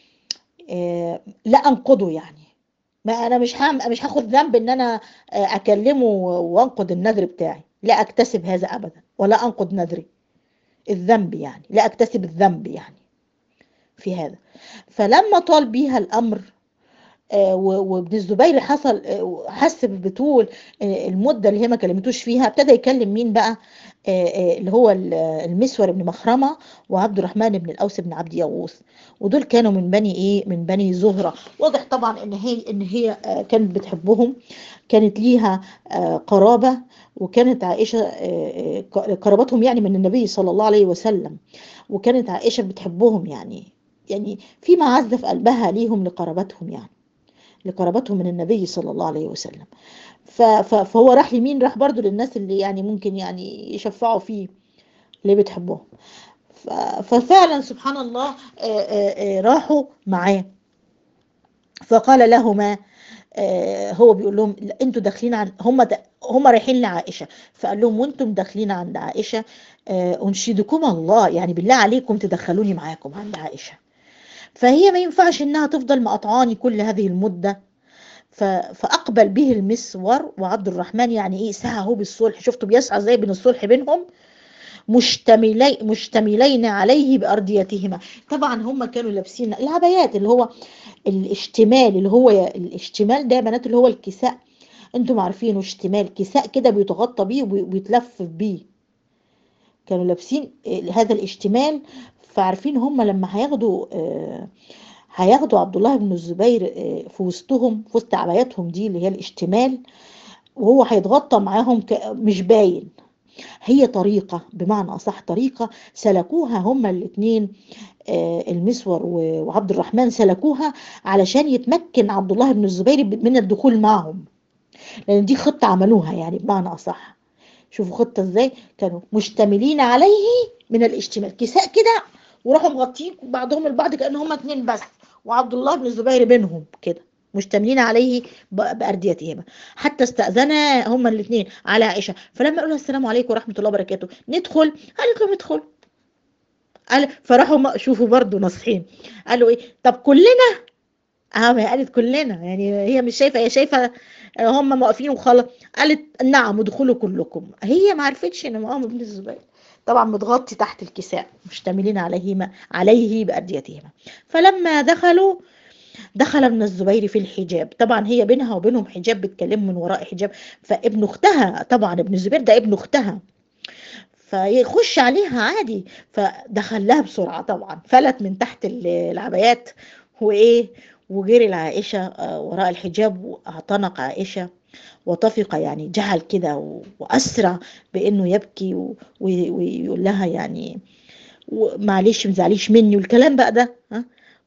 لا انقضه يعني ما انا مش هم مش هاخد ذنب ان انا اكلمه وانقض النذر بتاعي لا اكتسب هذا ابدا ولا انقض نذري الذنب يعني لا اكتسب الذنب يعني في هذا فلما طال بيها الامر وابن الزبير حصل حس بطول المده اللي هي ما كلمتوش فيها ابتدى يكلم مين بقى اللي هو المسور بن مخرمة وعبد الرحمن بن الأوس بن عبد يغوث ودول كانوا من بني ايه من بني زهرة واضح طبعا ان هي ان هي كانت بتحبهم كانت ليها قرابة وكانت عائشة قرابتهم يعني من النبي صلى الله عليه وسلم وكانت عائشة بتحبهم يعني يعني في معزة في قلبها ليهم لقرابتهم يعني لقرابتهم من النبي صلى الله عليه وسلم فهو راح لمين راح برضو للناس اللي يعني ممكن يعني يشفعوا فيه اللي بتحبهم ففعلا سبحان الله راحوا معاه فقال لهما هو بيقول لهم انتوا داخلين عن هم هم رايحين لعائشه فقال لهم وانتم داخلين عند عائشه انشدكم الله يعني بالله عليكم تدخلوني معاكم عند عائشه فهي ما ينفعش انها تفضل مقطعاني كل هذه المده فاقبل به المسور وعبد الرحمن يعني ايه سعى بالصلح شفتوا بيسعى ازاي بين الصلح بينهم مشتملي مشتملين عليه بارديتهما طبعا هم كانوا لابسين العبايات اللي هو الاشتمال اللي هو الاشتمال ده يا بنات اللي هو الكساء انتم عارفينه اشتمال كساء كده بيتغطى بيه ويتلف بيه كانوا لابسين هذا الاشتمال فعارفين هم لما هياخدوا آه هياخدوا عبد الله بن الزبير آه في وسطهم في وسط عباياتهم دي اللي هي الاشتمال وهو هيتغطى معاهم مش باين هي طريقة بمعنى أصح طريقة سلكوها هما الاثنين آه المسور وعبد الرحمن سلكوها علشان يتمكن عبد الله بن الزبير من الدخول معهم لأن دي خطة عملوها يعني بمعنى أصح شوفوا خطة ازاي كانوا مشتملين عليه من الاشتمال كساء كده وراحوا مغطين بعضهم البعض كأن هما اتنين بس وعبد الله بن الزبير بينهم كده مشتملين عليه بأرديتهما حتى استأذنا هما الاثنين على عائشة فلما قالوا السلام عليكم ورحمة الله وبركاته ندخل قالت لهم ادخلوا قال فراحوا شوفوا برضو ناصحين قالوا ايه طب كلنا اه ما هي قالت كلنا يعني هي مش شايفه هي شايفه هم واقفين وخلاص قالت نعم ادخلوا كلكم هي ما عرفتش ان معاهم ابن الزبير طبعا متغطي تحت الكساء مشتملين عليهما عليه بأرديتهما فلما دخلوا دخل ابن الزبير في الحجاب طبعا هي بينها وبينهم حجاب بتكلم من وراء حجاب فابن اختها طبعا ابن الزبير ده ابن اختها فيخش عليها عادي فدخل لها بسرعة طبعا فلت من تحت العبايات وايه وجري لعائشة وراء الحجاب واعتنق عائشة وطفق يعني جعل كده وأسرع بأنه يبكي ويقول لها يعني معلش مزعليش مني والكلام بقى ده ها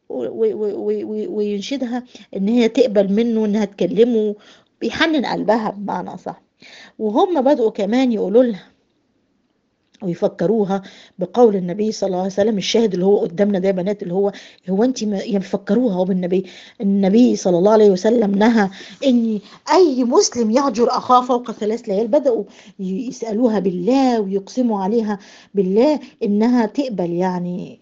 وينشدها ان هي تقبل منه انها تكلمه بيحنن قلبها بمعنى صح وهم بدأوا كمان يقولوا لها ويفكروها بقول النبي صلى الله عليه وسلم الشاهد اللي هو قدامنا ده يا بنات اللي هو هو انت يفكروها هو بالنبي النبي صلى الله عليه وسلم نهى ان اي مسلم يهجر اخاه فوق ثلاث ليال بداوا يسالوها بالله ويقسموا عليها بالله انها تقبل يعني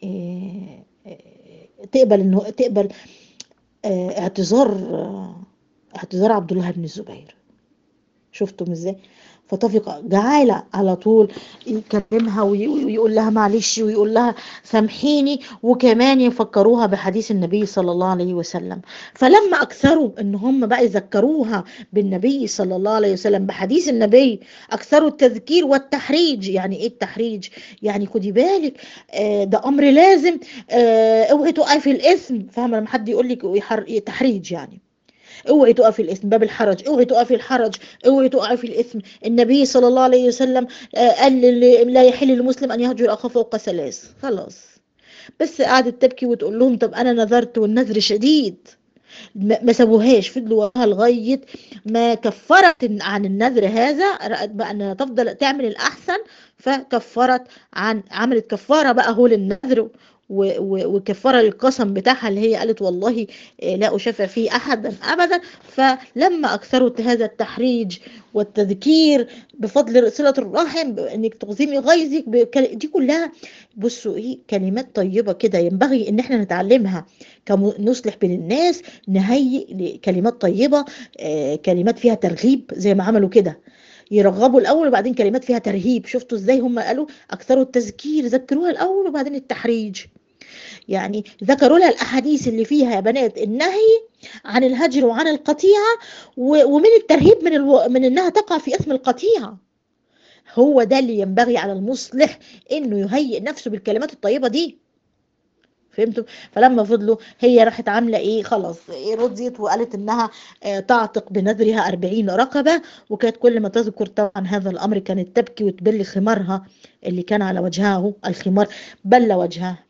تقبل انه تقبل اعتذار اعتذار عبد الله بن الزبير شفتم ازاي فطفق جعالة على طول يكلمها ويقول لها معلش ويقول لها سامحيني وكمان يفكروها بحديث النبي صلى الله عليه وسلم فلما أكثروا إن هم بقى يذكروها بالنبي صلى الله عليه وسلم بحديث النبي أكثروا التذكير والتحريج يعني إيه التحريج يعني خدي بالك آه ده أمر لازم آه اوعي تقعي في الإثم فاهمة لما حد يقول لك تحريج يعني اوعي تقع في الاثم باب الحرج اوعي تقع في الحرج اوعي تقع في الاثم النبي صلى الله عليه وسلم قال لا يحل للمسلم ان يهجر اخاه فوق ثلاث خلاص بس قعدت تبكي وتقول لهم طب انا نذرت والنذر شديد ما سابوهاش فضلوا وراها لغايه ما كفرت عن النذر هذا رأت بقى انها تفضل تعمل الاحسن فكفرت عن عملت كفاره بقى هو للنذر وكفارة القسم بتاعها اللي هي قالت والله لا أشفع فيه أحدا أبدا فلما أكثروا هذا التحريج والتذكير بفضل صلة الرحم انك تغزمي غيظك دي كلها بصوا ايه كلمات طيبة كده ينبغي ان احنا نتعلمها كنصلح بين الناس نهيئ كلمات طيبة آه كلمات فيها ترغيب زي ما عملوا كده يرغبوا الاول وبعدين كلمات فيها ترهيب شفتوا ازاي هم قالوا اكثروا التذكير ذكروها الاول وبعدين التحريج يعني ذكروا لها الاحاديث اللي فيها يا بنات النهي عن الهجر وعن القطيعه ومن الترهيب من الو... من انها تقع في اثم القطيعه هو ده اللي ينبغي على المصلح انه يهيئ نفسه بالكلمات الطيبة دي فهمتوا فلما فضلوا هي راحت عامله ايه خلاص إيه رضيت وقالت انها آه، تعتق بنذرها أربعين رقبه وكانت كل ما تذكر طبعا هذا الامر كانت تبكي وتبل خمارها اللي كان على وجهها هو الخمار بل وجهها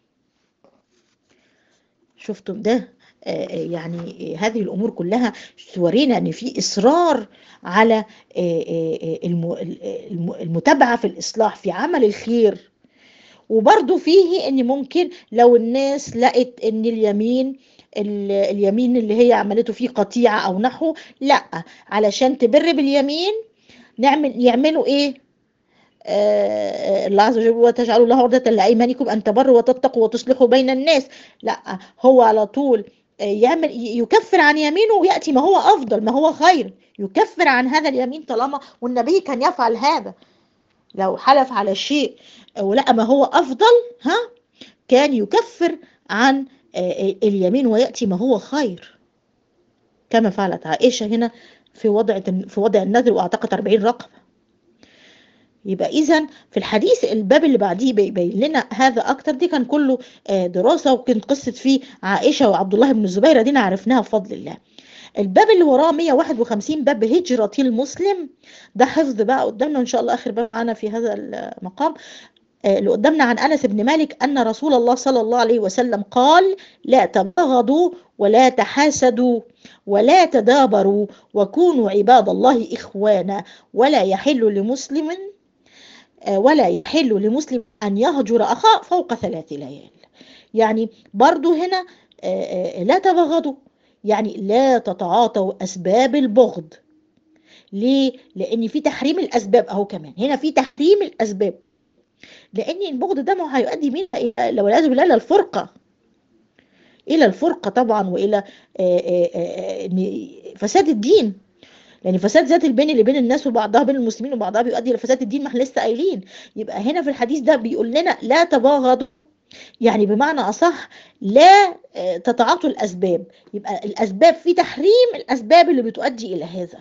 شفتم ده آه، آه، يعني آه، هذه الامور كلها تورينا ان في اصرار على آه، آه، آه، الم- الم- المتابعه في الاصلاح في عمل الخير وبرضه فيه ان ممكن لو الناس لقت ان اليمين ال- اليمين اللي هي عملته فيه قطيعة او نحو لا علشان تبر باليمين نعمل يعملوا ايه آه الله عز وجل وتجعلوا له عرضة لأيمانكم أن تبروا وتتقوا وتصلحوا بين الناس لا هو على طول آه، يعمل يكفر عن يمينه ويأتي ما هو أفضل ما هو خير يكفر عن هذا اليمين طالما والنبي كان يفعل هذا لو حلف على شيء ولقى ما هو أفضل ها كان يكفر عن آه، اليمين ويأتي ما هو خير كما فعلت عائشة هنا في وضع في وضع النذر واعتقد 40 رقبة يبقى إذا في الحديث الباب اللي بعديه بيبين لنا هذا أكتر دي كان كله آه، دراسة وكانت قصة فيه عائشة وعبد الله بن الزبير دينا عرفناها بفضل الله الباب اللي وراه 151 باب هجرة المسلم ده حفظ بقى قدامنا إن شاء الله آخر باب معانا في هذا المقام آه، اللي قدامنا عن أنس بن مالك أن رسول الله صلى الله عليه وسلم قال لا تبغضوا ولا تحاسدوا ولا تدابروا وكونوا عباد الله إخوانا ولا يحل لمسلم آه، ولا يحل لمسلم أن يهجر أخاه فوق ثلاث ليال يعني برضو هنا آه، آه، لا تبغضوا يعني لا تتعاطوا أسباب البغض ليه؟ لأن في تحريم الأسباب أهو كمان هنا في تحريم الأسباب لأن البغض ده ما هيؤدي بينا إلى لو والعياذ بالله إلى الفرقة إلى الفرقة طبعا وإلى آه، آه، آه، إن فساد الدين لان فساد ذات البين اللي بين الناس وبعضها بين المسلمين وبعضها بيؤدي الى فساد الدين ما احنا لسه قايلين يبقى هنا في الحديث ده بيقول لنا لا تباغضوا يعني بمعنى اصح لا آه، تتعاطوا الاسباب يبقى الاسباب في تحريم الاسباب اللي بتؤدي الى هذا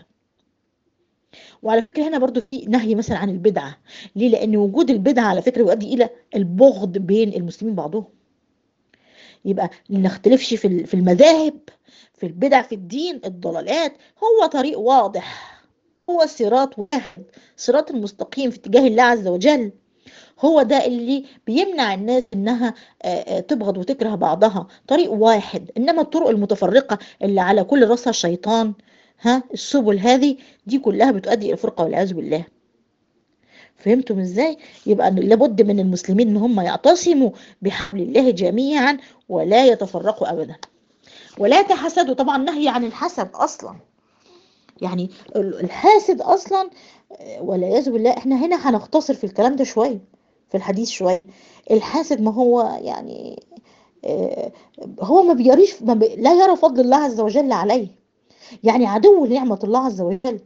وعلى فكره هنا برضو في نهي مثلا عن البدعه ليه لان وجود البدعه على فكره يؤدي الى البغض بين المسلمين بعضهم يبقى ما نختلفش في ال- في المذاهب في البدع في الدين الضلالات هو طريق واضح هو صراط واحد صراط المستقيم في اتجاه الله عز وجل هو ده اللي بيمنع الناس انها آه، آه، تبغض وتكره بعضها طريق واحد انما الطرق المتفرقة اللي على كل راسها الشيطان ها السبل هذه دي كلها بتؤدي الى فرقة والعياذ بالله فهمتم ازاي يبقى لابد من المسلمين ان هم يعتصموا بحبل الله جميعا ولا يتفرقوا ابدا ولا تحسدوا طبعا نهي عن الحسد اصلا يعني ال- الحاسد اصلا آه، والعياذ بالله احنا هنا هنختصر في الكلام ده شويه في الحديث شويه الحاسد ما هو يعني آه، هو ما بيريش ما بي لا يرى فضل الله عز وجل عليه يعني عدو لنعمة الله عز وجل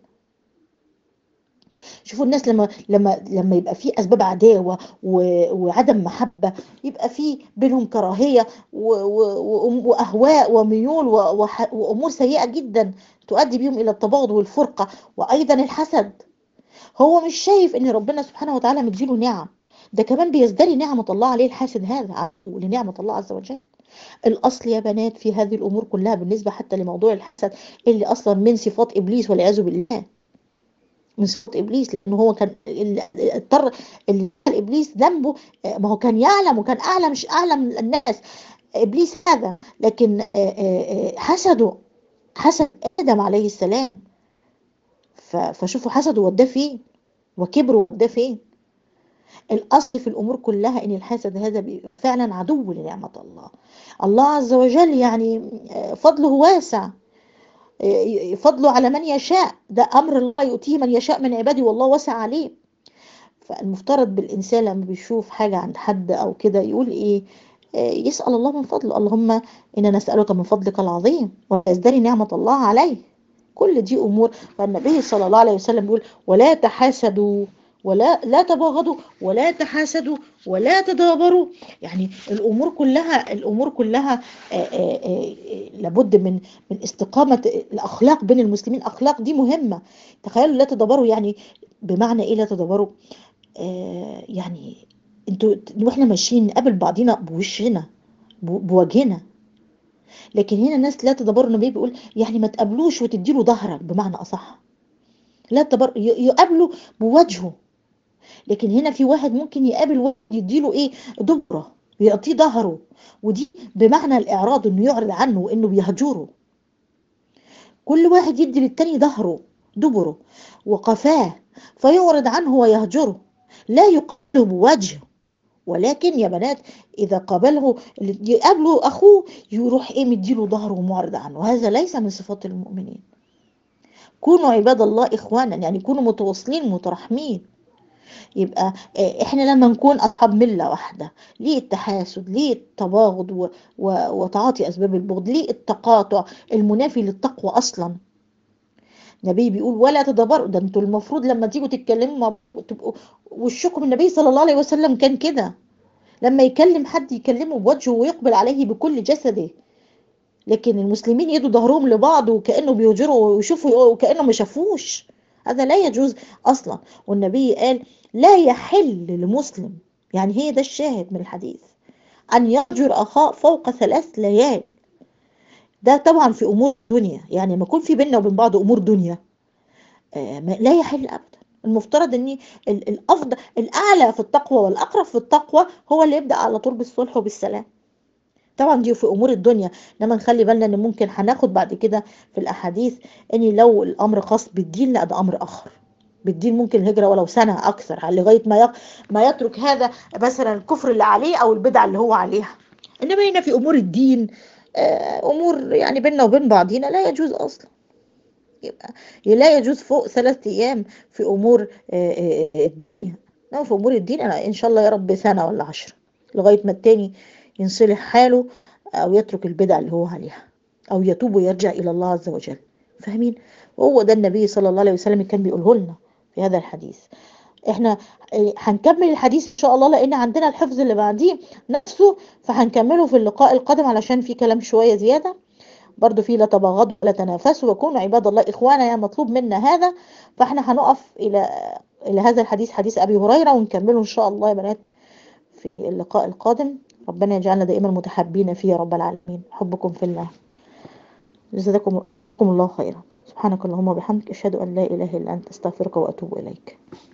شوفوا الناس لما لما لما يبقى في اسباب عداوه و- وعدم محبه يبقى في بينهم كراهيه و- و- و- واهواء وميول و- وح- وامور سيئه جدا تؤدي بهم الى التباغض والفرقه وايضا الحسد هو مش شايف ان ربنا سبحانه وتعالى مديله نعم ده كمان بيزدري نعمه الله عليه الحاسد هذا عدو لنعمه الله عز وجل الاصل يا بنات في هذه الامور كلها بالنسبه حتى لموضوع الحسد اللي اصلا من صفات ابليس والعياذ بالله من صفات ابليس لانه هو كان ال- اضطر ال- ابليس ذنبه آه، ما هو كان يعلم وكان اعلى مش اعلى من الناس ابليس هذا لكن آه، آه، آه، حسده حسد ادم عليه السلام ف- فشوفوا حسده وداه فين وكبره وداه فين الاصل في الامور كلها ان الحسد هذا بي- فعلا عدو لنعمه الله الله عز وجل يعني آه، فضله واسع آه، فضله على من يشاء ده امر الله يؤتيه من يشاء من عباده والله واسع عليه فالمفترض بالإنسان لما بيشوف حاجة عند حد أو كده يقول إيه آه، يسأل الله من فضله اللهم إنا نسألك من فضلك العظيم ويزدري نعمة الله عليه كل دي أمور فالنبي صلى الله عليه وسلم بيقول ولا تحاسدوا ولا لا تباغضوا ولا تحاسدوا ولا تدابروا يعني الامور كلها الامور كلها آه، آه، آه، لابد من من استقامه الاخلاق بين المسلمين اخلاق دي مهمه تخيلوا لا تدابروا يعني بمعنى ايه لا تدبروا آه يعني انتوا واحنا ماشيين نقابل بعضينا بوشنا ب- بوجهنا لكن هنا الناس لا تدبروا النبي بيقول يعني ما تقابلوش وتديله ظهرك بمعنى اصح لا تدبر ي- يقابله بوجهه لكن هنا في واحد ممكن يقابل واحد يديله ايه دبره يعطيه ظهره ودي بمعنى الاعراض انه يعرض عنه وانه بيهجره كل واحد يدي للتاني ظهره دبره وقفاه فيعرض عنه ويهجره لا يقابله بوجهه ولكن يا بنات اذا قابله اللي يقابله اخوه يروح ايه مديله ظهره ومعرض عنه هذا ليس من صفات المؤمنين كونوا عباد الله اخوانا يعني كونوا متواصلين متراحمين يبقى آه، احنا لما نكون اصحاب مله واحده ليه التحاسد ليه التباغض و... و... وتعاطي اسباب البغض ليه التقاطع المنافي للتقوى اصلا النبي بيقول ولا تدبروا ده انتوا المفروض لما تيجوا تتكلموا مع تبقوا وشكم النبي صلى الله عليه وسلم كان كده لما يكلم حد يكلمه بوجهه ويقبل عليه بكل جسده لكن المسلمين يدوا ظهرهم لبعض وكأنه بيهجروا ويشوفوا وكأنه ما شافوش هذا لا يجوز أصلا والنبي قال لا يحل لمسلم يعني هي ده الشاهد من الحديث أن يهجر أخاه فوق ثلاث ليال ده طبعا في أمور دنيا يعني لما يكون في بيننا وبين بعض أمور دنيا آه، ما- لا يحل أبدا المفترض ان ال- الافضل الاعلى في التقوى والاقرب في التقوى هو اللي يبدا على طول بالصلح وبالسلام طبعا دي في امور الدنيا انما نخلي بالنا ان ممكن هناخد بعد كده في الاحاديث ان لو الامر خاص بالدين لا ده امر اخر بالدين ممكن الهجره ولو سنه اكثر لغايه ما يق... ما يترك هذا مثلا الكفر اللي عليه او البدع اللي هو عليها انما هنا في امور الدين آه، امور يعني بيننا وبين بعضينا لا يجوز اصلا يبقى لا يجوز فوق ثلاث ايام في امور آه، آه، آه، الدين لا في امور الدين انا ان شاء الله يا رب سنه ولا عشرة لغايه ما التاني ينصلح حاله او يترك البدع اللي هو عليها او يتوب ويرجع الى الله عز وجل فاهمين وهو ده النبي صلى الله عليه وسلم كان بيقوله لنا في هذا الحديث احنا آه، هنكمل الحديث ان شاء الله لان عندنا الحفظ اللي بعديه نفسه فهنكمله في اللقاء القادم علشان في كلام شويه زياده برضو في لا تباغضوا ولا تنافسوا وكونوا عباد الله اخوانا يا مطلوب منا هذا فاحنا هنقف الى الى هذا الحديث حديث ابي هريره ونكمله ان شاء الله يا بنات في اللقاء القادم ربنا يجعلنا دائما متحابين فيه يا رب العالمين حبكم في الله جزاكم الله خيرا سبحانك اللهم وبحمدك اشهد ان لا اله الا انت استغفرك واتوب اليك